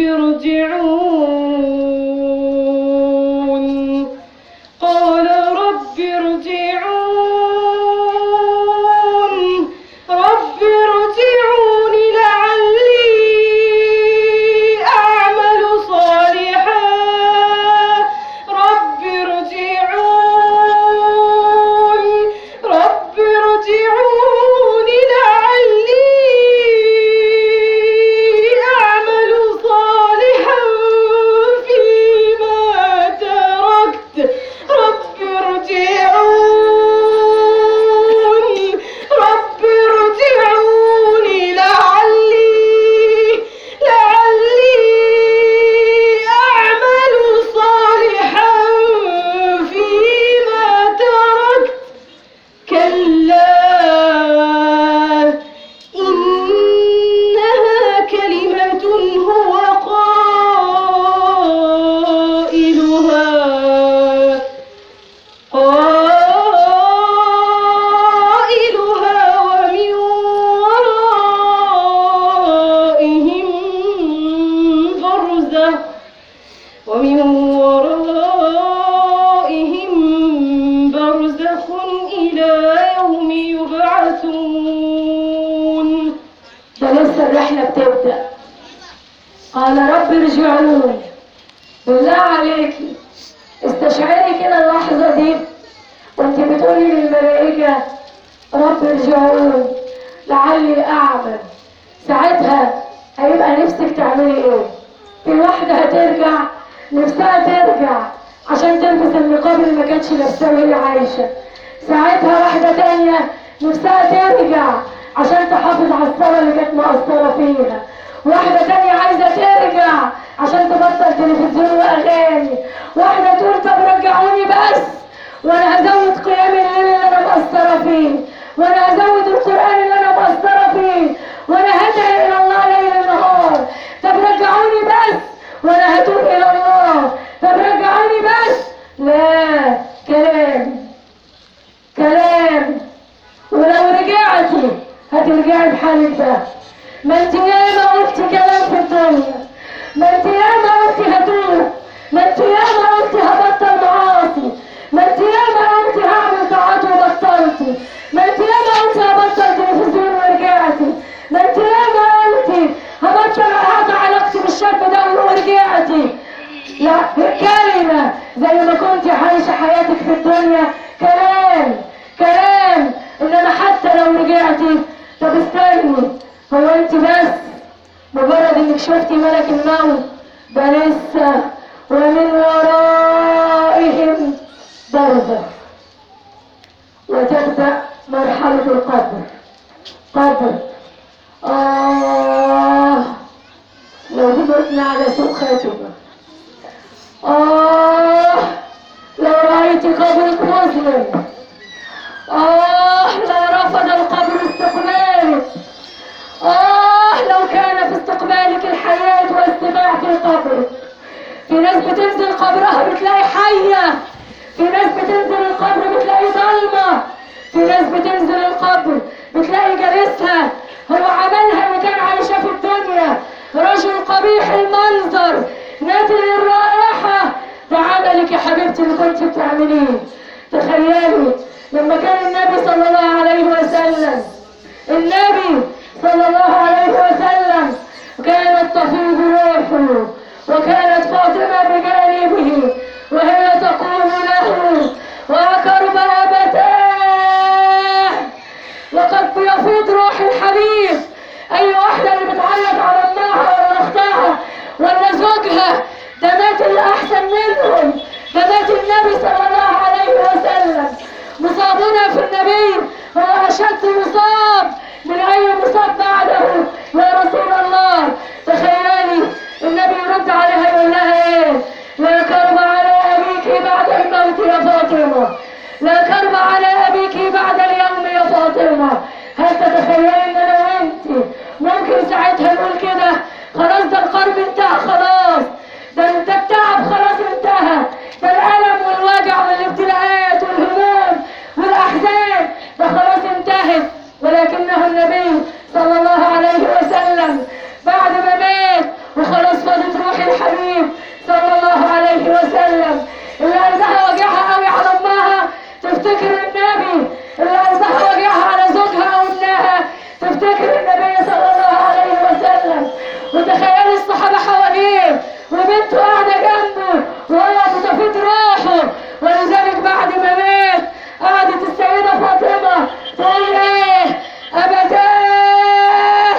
ارجعون قال رب ارجعون رب ارجعون لعلي أعمل صالحا رب ارجعون رب ارجعون لعلي أعمل صالحا فيما تركت رب ارجعون رب ارجعون لعلي لعلي أعمل صالحا فيما تركت كلا إنها كلمة هو قائلها قائلها ومن ورائهم برزخ ومن ورائهم برزخ إلى يوم يبعثون ده لسه الرحله بتبدا قال رب ارجعون بالله عليكي استشعري كده اللحظه دي وانت بتقولي للملائكه رب ارجعون لعلي اعمل ساعتها هيبقى نفسك تعملي ايه في واحده هترجع نفسها ترجع عشان تلبس النقاب اللي ما كانتش لابساه وهي عايشه ساعتها واحده تانية نفسها ترجع عشان تحافظ على الصلاه اللي كانت مقصره فيها واحده تانية عايزه ترجع عشان تبطل تلفزيون واغاني واحده تقول طب رجعوني بس وانا هزود قيام الليل اللي انا مقصره فيه وانا هزود القران اللي انا مقصره فيه وانا هدعي الى الله ليل نهار طب رجعوني بس وانا هتوب الى الله طب رجعوني بس لا كلام كلام ولو رجعتي هترجعي بحالك ده ما انت ياما قلتي كلام في الدنيا ما انت ياما قلتي هتوب ما انت ياما قلتي هبطل معاصي ما انت في الدنيا كلام كلام انما حتى لو رجعتي طب استني هو انت بس مجرد انك شفتي ملك الموت ده لسه ومن ورائهم برزخ وتبدأ مرحلة القبر قبر آه لو متنا على سوء خاتمة آه لو رأيت قبرك مظلم آه لو رفض القبر استقبالك آه لو كان في استقبالك الحياة والاستماع في قبرك في ناس بتنزل قبرها بتلاقي حية في ناس بتنزل القبر بتلاقي ضلمة في ناس بتنزل القبر بتلاقي جالسها هو عملها اللي كان عايشة في الدنيا رجل قبيح المنظر ناتن الرائحة ده عملك يا حبيبتي اللي كنت بتعمليه تخيلي لما كان النبي صلى الله عليه وسلم النبي صلى الله عليه وسلم كانت تفيض روحه وكانت فاطمة بجانبه وهي تقول له وكرب أبتاه وقد يفيض روح الحبيب أي واحدة اللي بتعيط على أمها ولا أختها ولا زوجها ده مات الأحسن منهم ده مات النبي صلى الله عليه وسلم مصابنا في النبي هو أشد مصاب من أي مصاب بعده يا رسول الله تخيلي النبي يرد عليها يقول لها إيه لا كرب على أبيك بعد الموت يا فاطمة لا كرب على أبيك بعد اليوم يا فاطمة هل تتخيلي إن أنا وأنت ممكن ساعتها نقول كده خلاص ده القرب انتهى خلاص ده انت التعب خلاص انتهى ده الألم والوجع والابتلاءات والهموم والأحزان ده خلاص انتهت ولكنه النبي صلى الله عليه وسلم بعد ما مات وخلاص فاضت روح الحبيب صلى الله عليه وسلم اللي قلبها وجعها قوي على امها تفتكر النبي اللي قلبها وجعها على زوجها او ابنها تفتكر النبي صلى الله عليه وسلم وتخيلي الصحابه حواليه وبنته قاعده جنبه وهي بتفيض روحه ولذلك بعد ما مات قعدت السيده فاطمه تقول ايه ابتاه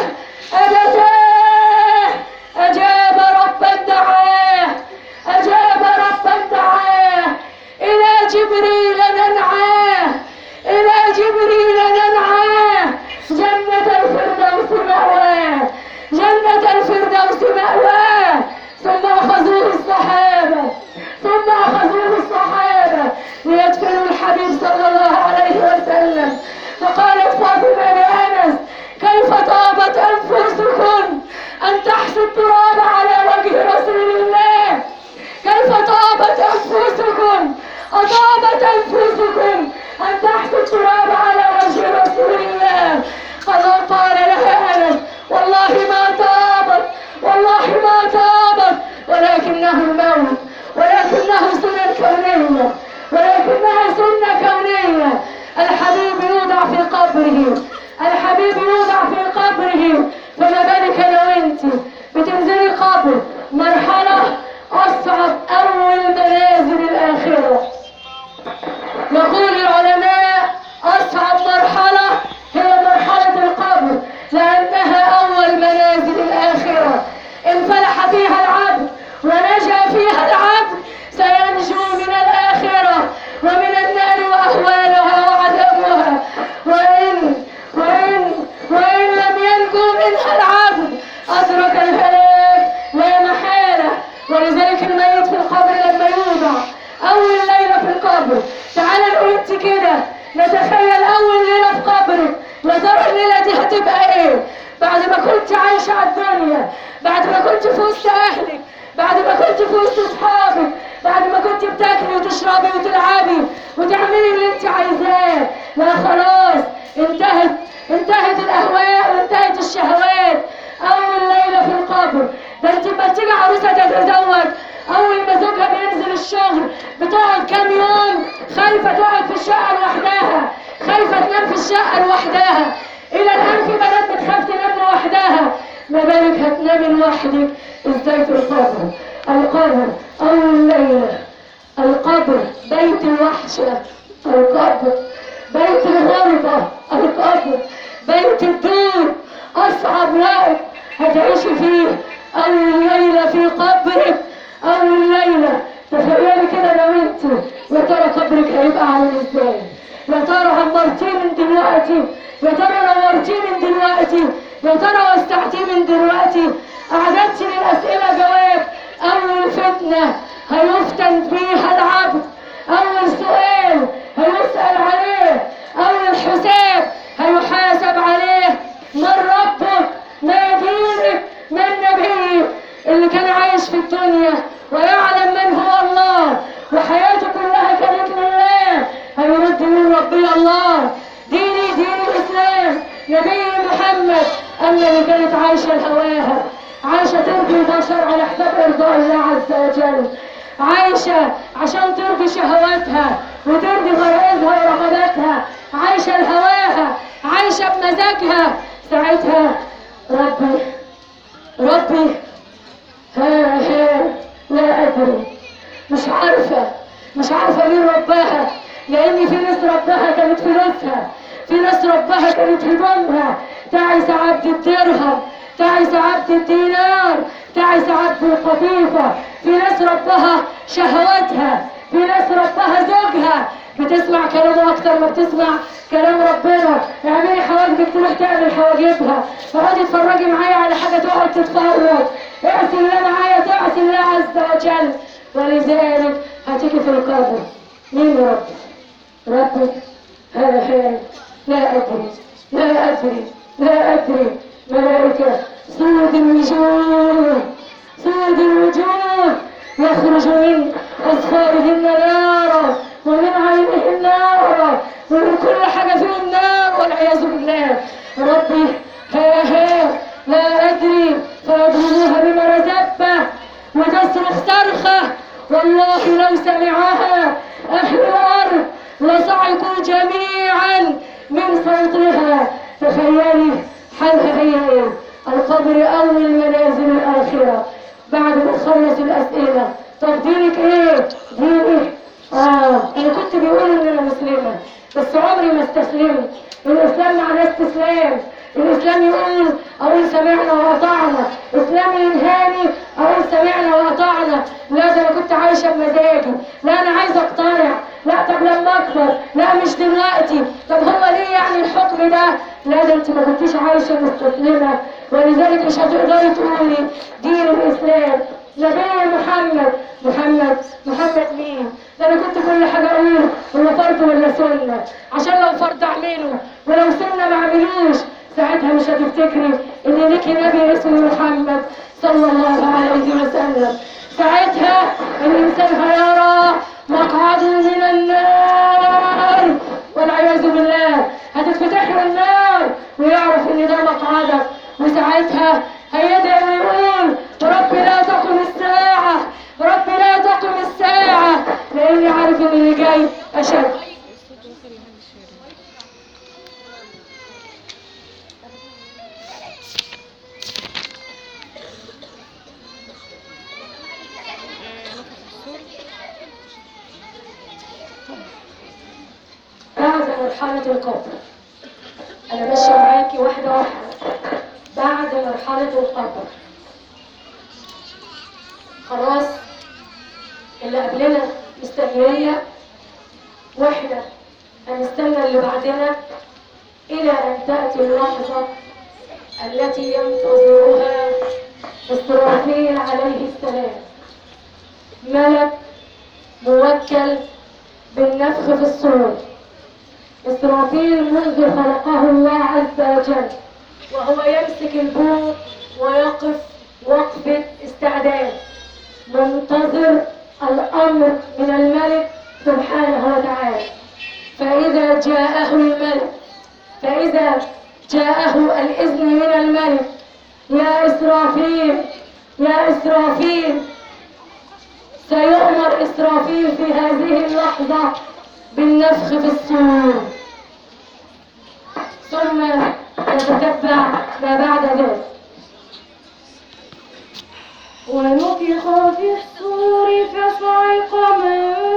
ابتاه اجاب ربا دعاه اجاب ربا دعاه الى جبريل ننعاه الى جبريل ننعاه جنة الفردوس مأواه جنة الفردوس مأواه ثم أخذوه الصحابة ثم أخذوه الصحابة ليدفنوا الحبيب صلى الله عليه وسلم فقالت فاطمة لأنس كيف طابت أنفسكم أن تحسوا التراب على وجه رسول الله كيف طابت أنفسكم أطابت أنفسكم أن تحسوا التراب على وجه رسول الله قال قال لها أنس والله ما طابت والله ما طابت ولكنه الموت ولكنه سنة كونية ولكنها سنة كونية الحبيب يوضع في قبره الحبيب يوضع في قبره فما بالك لو انت بتنزلي قبر مرحلة أصعب أول منازل الآخرة يقول العلماء أصعب مرحلة هي مرحلة القبر لأنها أول منازل الآخرة إن فلح فيها العبد ونجا فيها العبد سينجو من الآخرة ومن النار وأهوالها وعذابها وإن وإن وإن لم ينجو منها العبد أدرك الهلاك لا محالة ولذلك الميت في القبر لما يوضع أول ليلة في القبر تعالى نقول انت كده نتخيل أول ليلة في قبرك يا ترى الليلة دي هتبقى إيه؟ بعد ما كنت عايشة على الدنيا بعد ما كنت في وسط أهلك بعد ما كنت في وسط أصحابك بعد ما كنت بتاكلي وتشربي وتلعبي وتعملي اللي انت عايزاه لا خلاص انتهت انتهت الأهواء وانتهت الشهوات أول ليلة في القبر ده انت لما تيجي عروسة تتزوج أول ما زوجها بينزل الشغل بتقعد كام يوم خايفة تقعد في الشقة لوحدها خايفة تنام في الشقة لوحدها إلى الآن في بنات بتخاف تنام لوحدها ما بالك هتنامي لوحدك ازاي في القبر القبر أول ليلة القبر بيت الوحشة القبر بيت الغربة القبر بيت الدور أصعب وقت هتعيش فيه أول ليلة في قبرك أول ليلة تخيلي كده لو انت يا ترى قبرك هيبقى عامل ازاي يا ترى همرتيه من دلوقتي يا ترى نورتيه من دلوقتي يا ترى وسعتيه من دلوقتي أعددتي للأسئلة جواب أول فتنة هيفتن فيها العبد أول سؤال هيسأل عليه أول حساب هيحاسب عليه من ربك ما دينك من نبيك اللي كان عايش في الدنيا ويعلم من هو الله وحياته كلها كانت لله هيرد يقول ربي الله ديني دين الإسلام نبي محمد أما اللي كانت عايشة لهواها عايشة ترضي البشر على حساب إرضاء الله عز وجل عايشة عشان ترضي شهواتها وترضي غرائزها ورغباتها عايشة لهواها عايشة بمزاجها ساعتها ربي ربي ها ها لا أدري مش عارفة مش عارفة مين ربها لأن في ناس ربها كانت فلوسها في ناس ربها كانت هدومها تعس عبد الدرهم تعس عبد الدينار تعس عبد القطيفة في ناس ربها شهواتها في ناس ربها زوجها بتسمع كلامه أكتر ما بتسمع كلام ربنا اعملي حواجبك تروح تعمل حواجبها اقعدي اتفرجي معايا على حاجة تقعد تتفرج اعصي الله معايا تعصي الله عز وجل ولذلك هتيجي في القبر مين ربي ربي ها ها لا أدري لا أدري لا أدري ملائكة سود الوجوه سود الوجوه يخرج من أصفارهن نارا ومن عينهن نارا ومن كل حاجة فيهم نار والعياذ بالله ربي ها ها لا أدري فيضربوها بمرزبة وتصرخ صرخة والله لو سمعها أهل الأرض لصعقوا جميعا من صوتها تخيلي حالها هي ايه القبر أول منازل الآخرة بعد ما تخلص الأسئلة طب دينك ايه؟ ديني اه انا كنت بيقول ان انا مسلمة بس عمري ما استسلمت الاسلام معناه استسلام الاسلام يقول اقول سمعنا واطعنا اسلام ينهاني اقول سمعنا واطعنا لا ده انا كنت عايشه بمزاجي لا انا عايزه اقتنع لا طب لما اكبر لا مش دلوقتي طب هو ليه يعني الحكم ده لا ده انت ما كنتيش عايشه مستسلمه ولذلك مش هتقدري تقولي دين الاسلام نبي محمد محمد محمد مين ده انا كنت كل حاجه اقول هو فرض ولا سنه عشان لو فرض اعمله ولو سنه ما اعملوش ساعتها مش هتفتكري ان ليكي نبي اسمه محمد صلى الله عليه وسلم ساعتها الانسان هيرى مقعده من النار والعياذ بالله هتتفتح له النار ويعرف ان ده مقعدك وساعتها هيدعي ويقول رب لا تقم الساعة رب لا تقم الساعة لاني عارف ان اللي جاي اشد بعد مرحلة القبر أنا ماشية معاكي واحدة واحدة بعد مرحلة القبر خلاص اللي قبلنا مستنية واحدة هنستنى اللي بعدنا إلى أن تأتي اللحظة التي ينتظرها إسرافيل عليه السلام ملك موكل بالنفخ في الصور إسرافيل منذ خلقه الله عز وجل وهو يمسك البوق ويقف وقفة استعداد منتظر الأمر من الملك سبحانه وتعالى فإذا جاءه الملك فإذا جاءه الإذن من الملك يا إسرافيل يا إسرافيل سيؤمر إسرافيل في هذه اللحظة بالنفخ في الصور ثم يتتبع ما بعد ذلك ونفخ في الصور فصعق من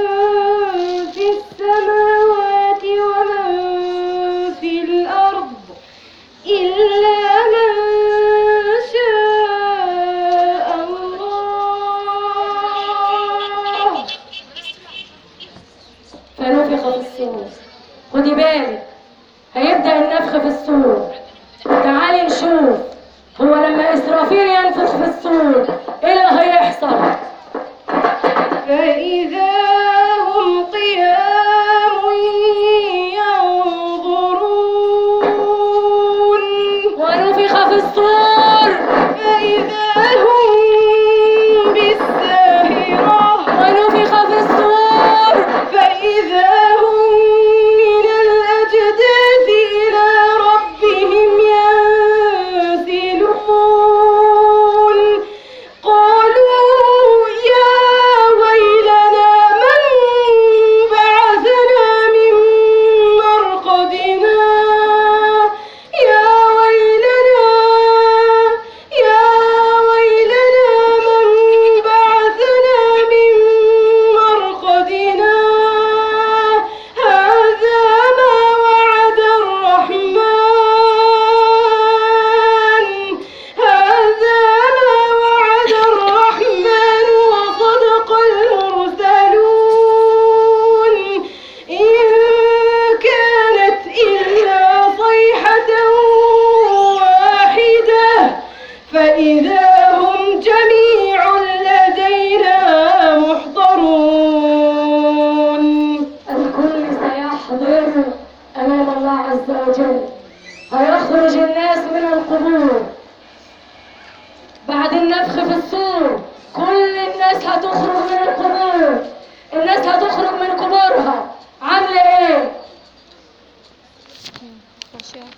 خدي بالك هيبدأ النفخ في الصور تعالي نشوف هو لما إسرافيل ينفخ في الصور إيه اللي هيحصل فإذا هم قيام ينظرون ونفخ في الصور فإذا هم بالساهرة ونفخ في الصور فإذا هم من الأجداث إلى ربهم ينسلون قالوا يا ويلنا من بعثنا من مرقدنا يا ويلنا يا ويلنا من بعثنا من مرقدنا هذا ما وعد الرحمن هذا ما وعد الرحمن وصدق المرسلون إن كانت إلا صيحة واحدة فإذا هم جميع لدينا محضرون الكل سيحضر أمام الله عز وجل هيخرج الناس من القبور بعد النفخ في الصور كل الناس هتخرج من القبور الناس هتخرج من قبورها عاملة ايه؟ خاشعة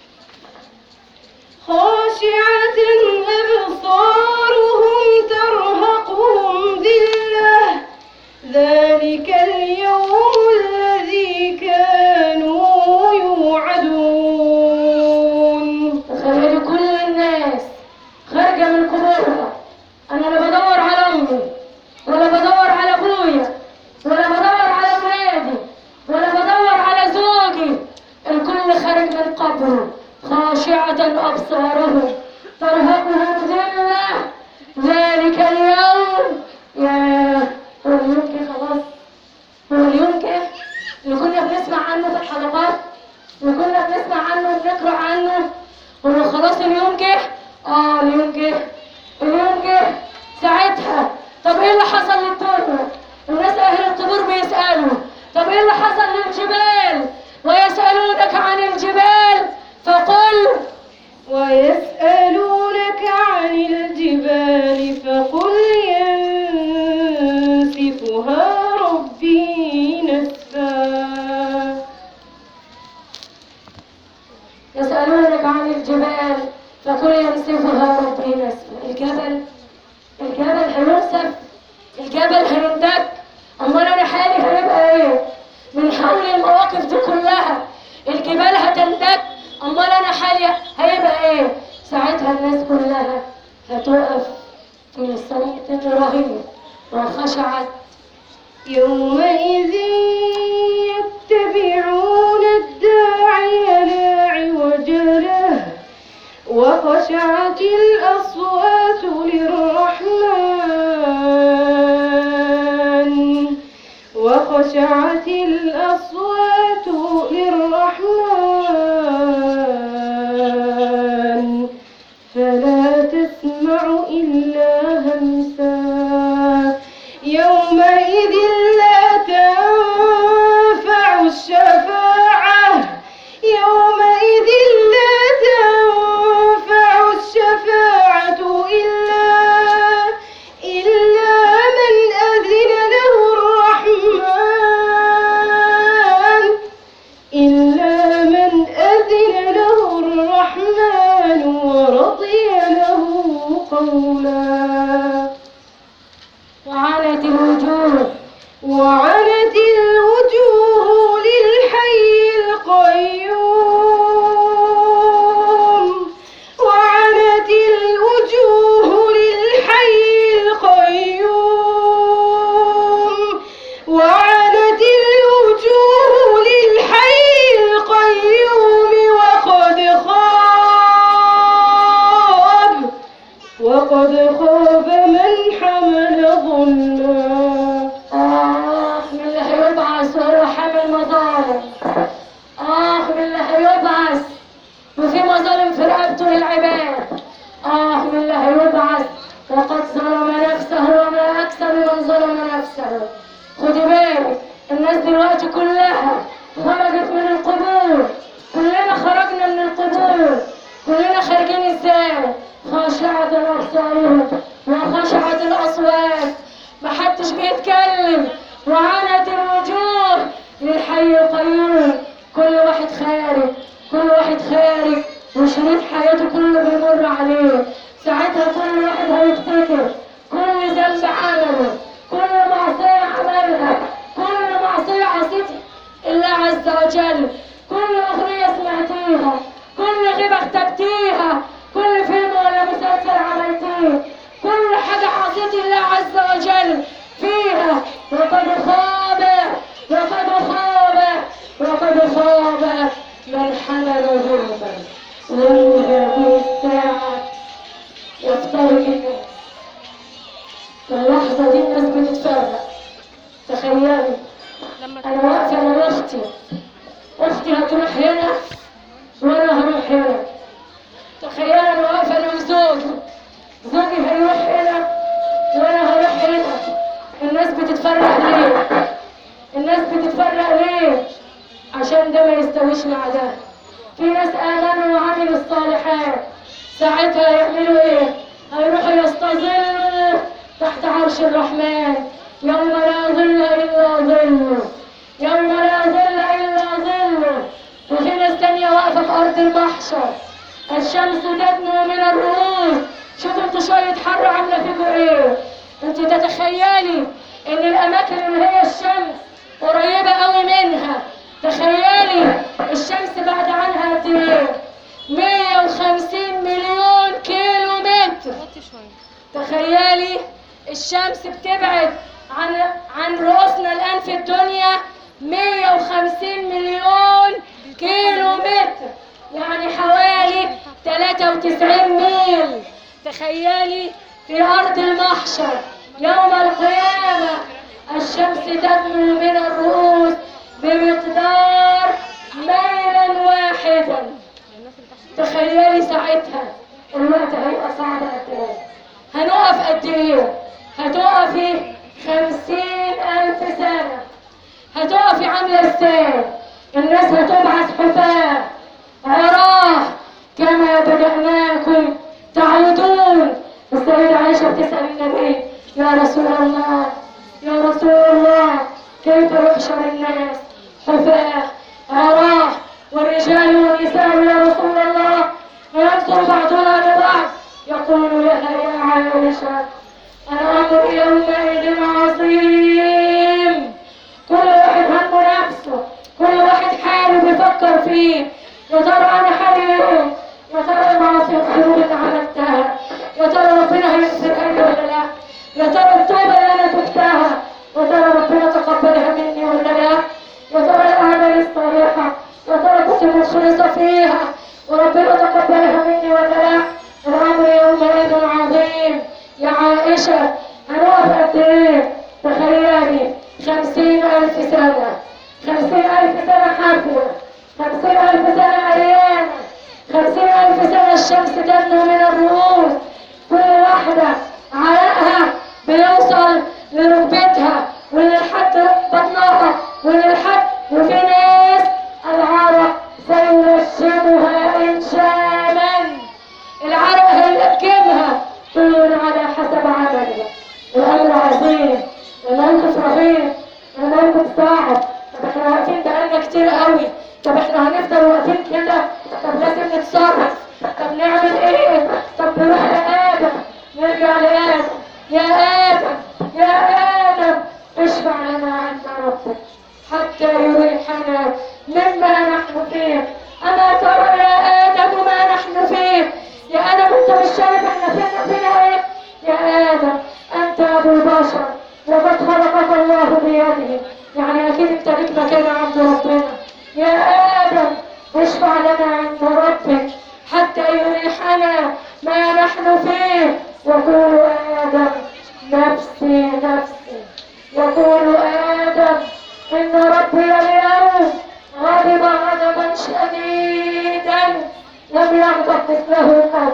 خاشعة أبصارهم ترهقهم ذلة ذلك اليوم الذي كانوا يوعدون تخيلي كل الناس خارجة من قبورها أنا لا بدور على أمي ولا بدور على أبويا ولا بدور على أولادي ولا بدور على زوجي الكل خارج من قبره خاشعة أبصارهم ترهقهم ذلة ذلك اليوم يا هو اليوم كده خلاص هو اليوم كده اللي كنا بنسمع عنه في الحلقات اللي كنا بنسمع عنه وبنقرا عنه هو خلاص اليوم جه اه اليوم جه اليوم جه ساعتها طب ايه اللي حصل للدنيا الناس اهل القبور بيسالوا طب ايه اللي حصل للجبال ويسالونك عن الجبال فقل ويسألونك عن الجبال فقل ينسفها ربي نسفا يسألونك عن الجبال فقل ينسفها ربي نسفا الجبل الجبل هينسف الجبل هيندك أمال أنا حالي هيبقى إيه؟ من حول المواقف دي كلها الجبال هتندك أمال أنا حالي هيبقى إيه؟ ساعتها الناس كلها هتقف في صمت رهيب وخشعت يومئذ يتبعون الداعي لا عوج له وخشعت الأصوات للرحمن وخشعت الأصوات للرحمن فلا تسمع إلا همسا يومئذ لا تنفع الشفاعة يومئذ لا تنفع الشفاعة إلا إلا من أذن له الرحمن إلا من أذن له الرحمن ورضي له قولا وعنت الوجوه وعنت الوجوه للحي القيوم وعنت الوجوه للحي القيوم وعنت الوجوه للحي القيوم وقد خاب وقد أبصارهم وخشعت الأصوات محدش بيتكلم وعنت الوجوه للحي القيوم كل واحد خارج كل واحد خارج وشريط حياته كله بيمر عليه ساعتها كل واحد هيفتكر كل ذنب عمله كل معصية عملها كل معصية عصيتها الله عز وجل كل أغنية سمعتيها كل غيبة اختبتيها كل فيلم ولا مسلسل عملتيه كل حاجة عصيتي الله عز وجل فيها وقد خاب وقد خاب وقد خاب من حمل ظلما وإذا الساعة يفترق الناس في اللحظة دي الناس بتتفرق تخيلي لما انا واقفه انا واختي اختي هتروح هنا وانا هروح هنا تخيل انا واقفه انا وزوجي زوجي هيروح هنا وانا هروح هنا الناس بتتفرق ليه الناس بتتفرق ليه عشان ده ما يستويش مع ده في ناس امنوا وعملوا الصالحات ساعتها يعملوا ايه هيروحوا يستظلوا تحت عرش الرحمن يوم لا ظل الا ظله يوم لا ظل الا ظله وفي ناس تانية واقفة في أرض المحشر الشمس تدنو من الرؤوس شوفوا انتوا شوية حر عاملة فيكوا ايه انت تتخيلي ان الأماكن اللي هي الشمس قريبة قوي منها تخيلي الشمس بعد عنها قد ايه 150 مليون كيلو متر وطي شوية تخيلي الشمس بتبعد عن عن رؤوسنا الآن في الدنيا 150 مليون كيلو متر يعني حوالي 93 ميل تخيلي في أرض المحشر يوم القيامة الشمس تدنو من الرؤوس بمقدار ميلا واحدا تخيلي ساعتها الوقت هيبقى صعب قد ايه هنقف قد ايه هتقفي خمسين ألف سنة هتقفي عاملة ازاي الناس هتبعث حفاة عراه كما بدأناكم تعودون السيدة عائشة بتسأل النبي يا رسول الله يا رسول الله كيف يحشر الناس حفاة عراه والرجال والنساء يا رسول الله وينظر بعضنا لبعض يقول لها يا عائشة الأمر يومئذ عظيم كل واحد همه نفسه كل واحد حاله بيفكر فيه يا ترى أنا حالي إيه يا ترى المعاصي الذنوب اللي عملتها يا ترى ربنا هيغفرها لي ولا لا يا ترى التوبة اللي أنا تبتها يا ترى ربنا تقبلها مني ولا لا يا ترى الأعمال الصالحة يا ترى كنت مخلصة فيها وربنا تقبلها مني ولا لا الأمر يومئذ عظيم يا عائشة هنقف قد إيه تخيلي خمسين ألف سنة خمسين ألف سنة حافية خمسين ألف سنة أيام خمسين ألف سنة الشمس تدنو من الرؤوس كل واحدة عرقها بيوصل لركبتها وللحد بطنها وللحد وفي ناس العرق سينشمها انشاما العرق هيلكمها كل على حسب عمله الامر عظيم الموقف رهيب الموقف صعب طب احنا واقفين بقالنا كتير قوي طب احنا هنفضل واقفين كده طب لازم نتصرف طب نعمل ايه طب نروح لادم نرجع لادم يا ادم يا ادم اشفع لنا عند ربك حتى يريحنا مما نحن فيه أما ترى يا آدم ما نحن فيه يا آدم أنت مش شايف احنا فينا فينا ايه يا آدم أنت أبو البشر وقد خلقك الله بيده يعني أكيد أنت ليك مكان عند ربنا يا آدم اشفع لنا عند ربك حتى يريحنا ما نحن فيه وقولوا آدم نفسي نفسي يقول آدم إن ربي اليوم غضب غضبا شديدا لم يغضب مثله قط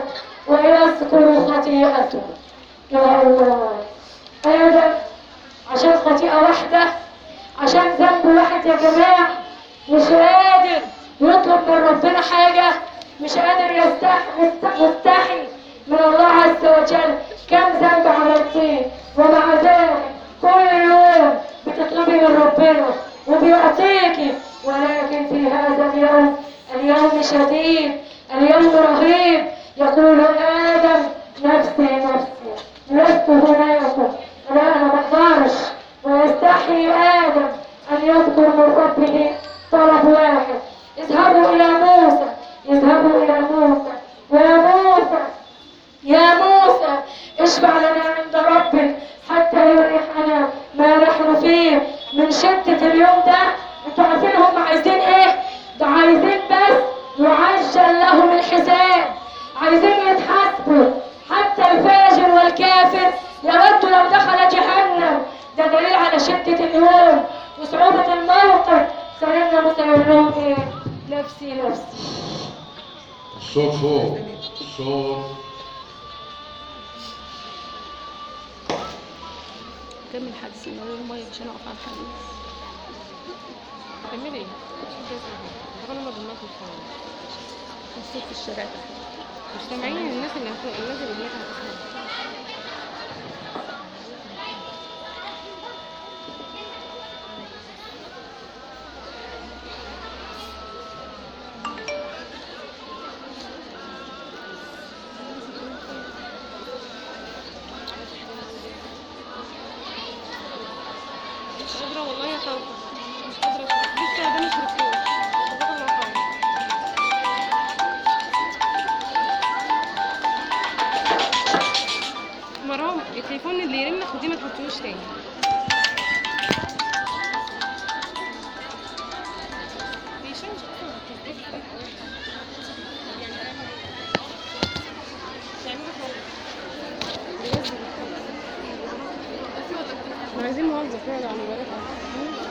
ويذكر خطيئته يا الله آدم عشان خطيئة واحدة عشان ذنب واحد يا جماعة مش قادر يطلب من ربنا حاجة مش قادر يستحي مستحي من الله عز وجل كم ذنب عملتيه ومع ذلك كل يوم بتطلبي من ربنا وبيعطيكي ولكن في هذا اليوم اليوم شديد اليوم رهيب يقول آدم نفسي نفسي لست هناك لا أنا ما أقدرش ويستحي آدم أن يذكر من ربه طلب واحد اذهبوا إلى موسى اذهبوا إلى موسى يا موسى يا موسى اشفع لنا عند ربك حتى يريحنا ما نحن فيه من شدة اليوم ده انتوا عارفين هم عايزين ايه؟ ده عايزين بس يعجل لهم الحساب عايزين يتحاسبوا حتى الفاجر والكافر يود لو دخل جهنم ده دليل على شدة اليوم وصعوبة الموقف سيدنا موسى يقول لهم ايه؟ نفسي نفسي الصوت فوق الصوت كمل حديث من غير المية عشان اقف على الحديث كملي ايه؟ انا ما بنموت الصوت الصوت في الشارع تحت مش سامعين الناس اللي هتو... الناس اللي هناك هتسمع مش قادرة والله يا خوفة مش قادرة أشرب. لسه ده مش ريكورد جزاك الله خير مرام التليفون اللي يرن خديه ما تحطيهوش تاني بيشنج أصلاً التليفون. بيعملوا حاجة. احنا عايزين موظف يقعد على الموبايلات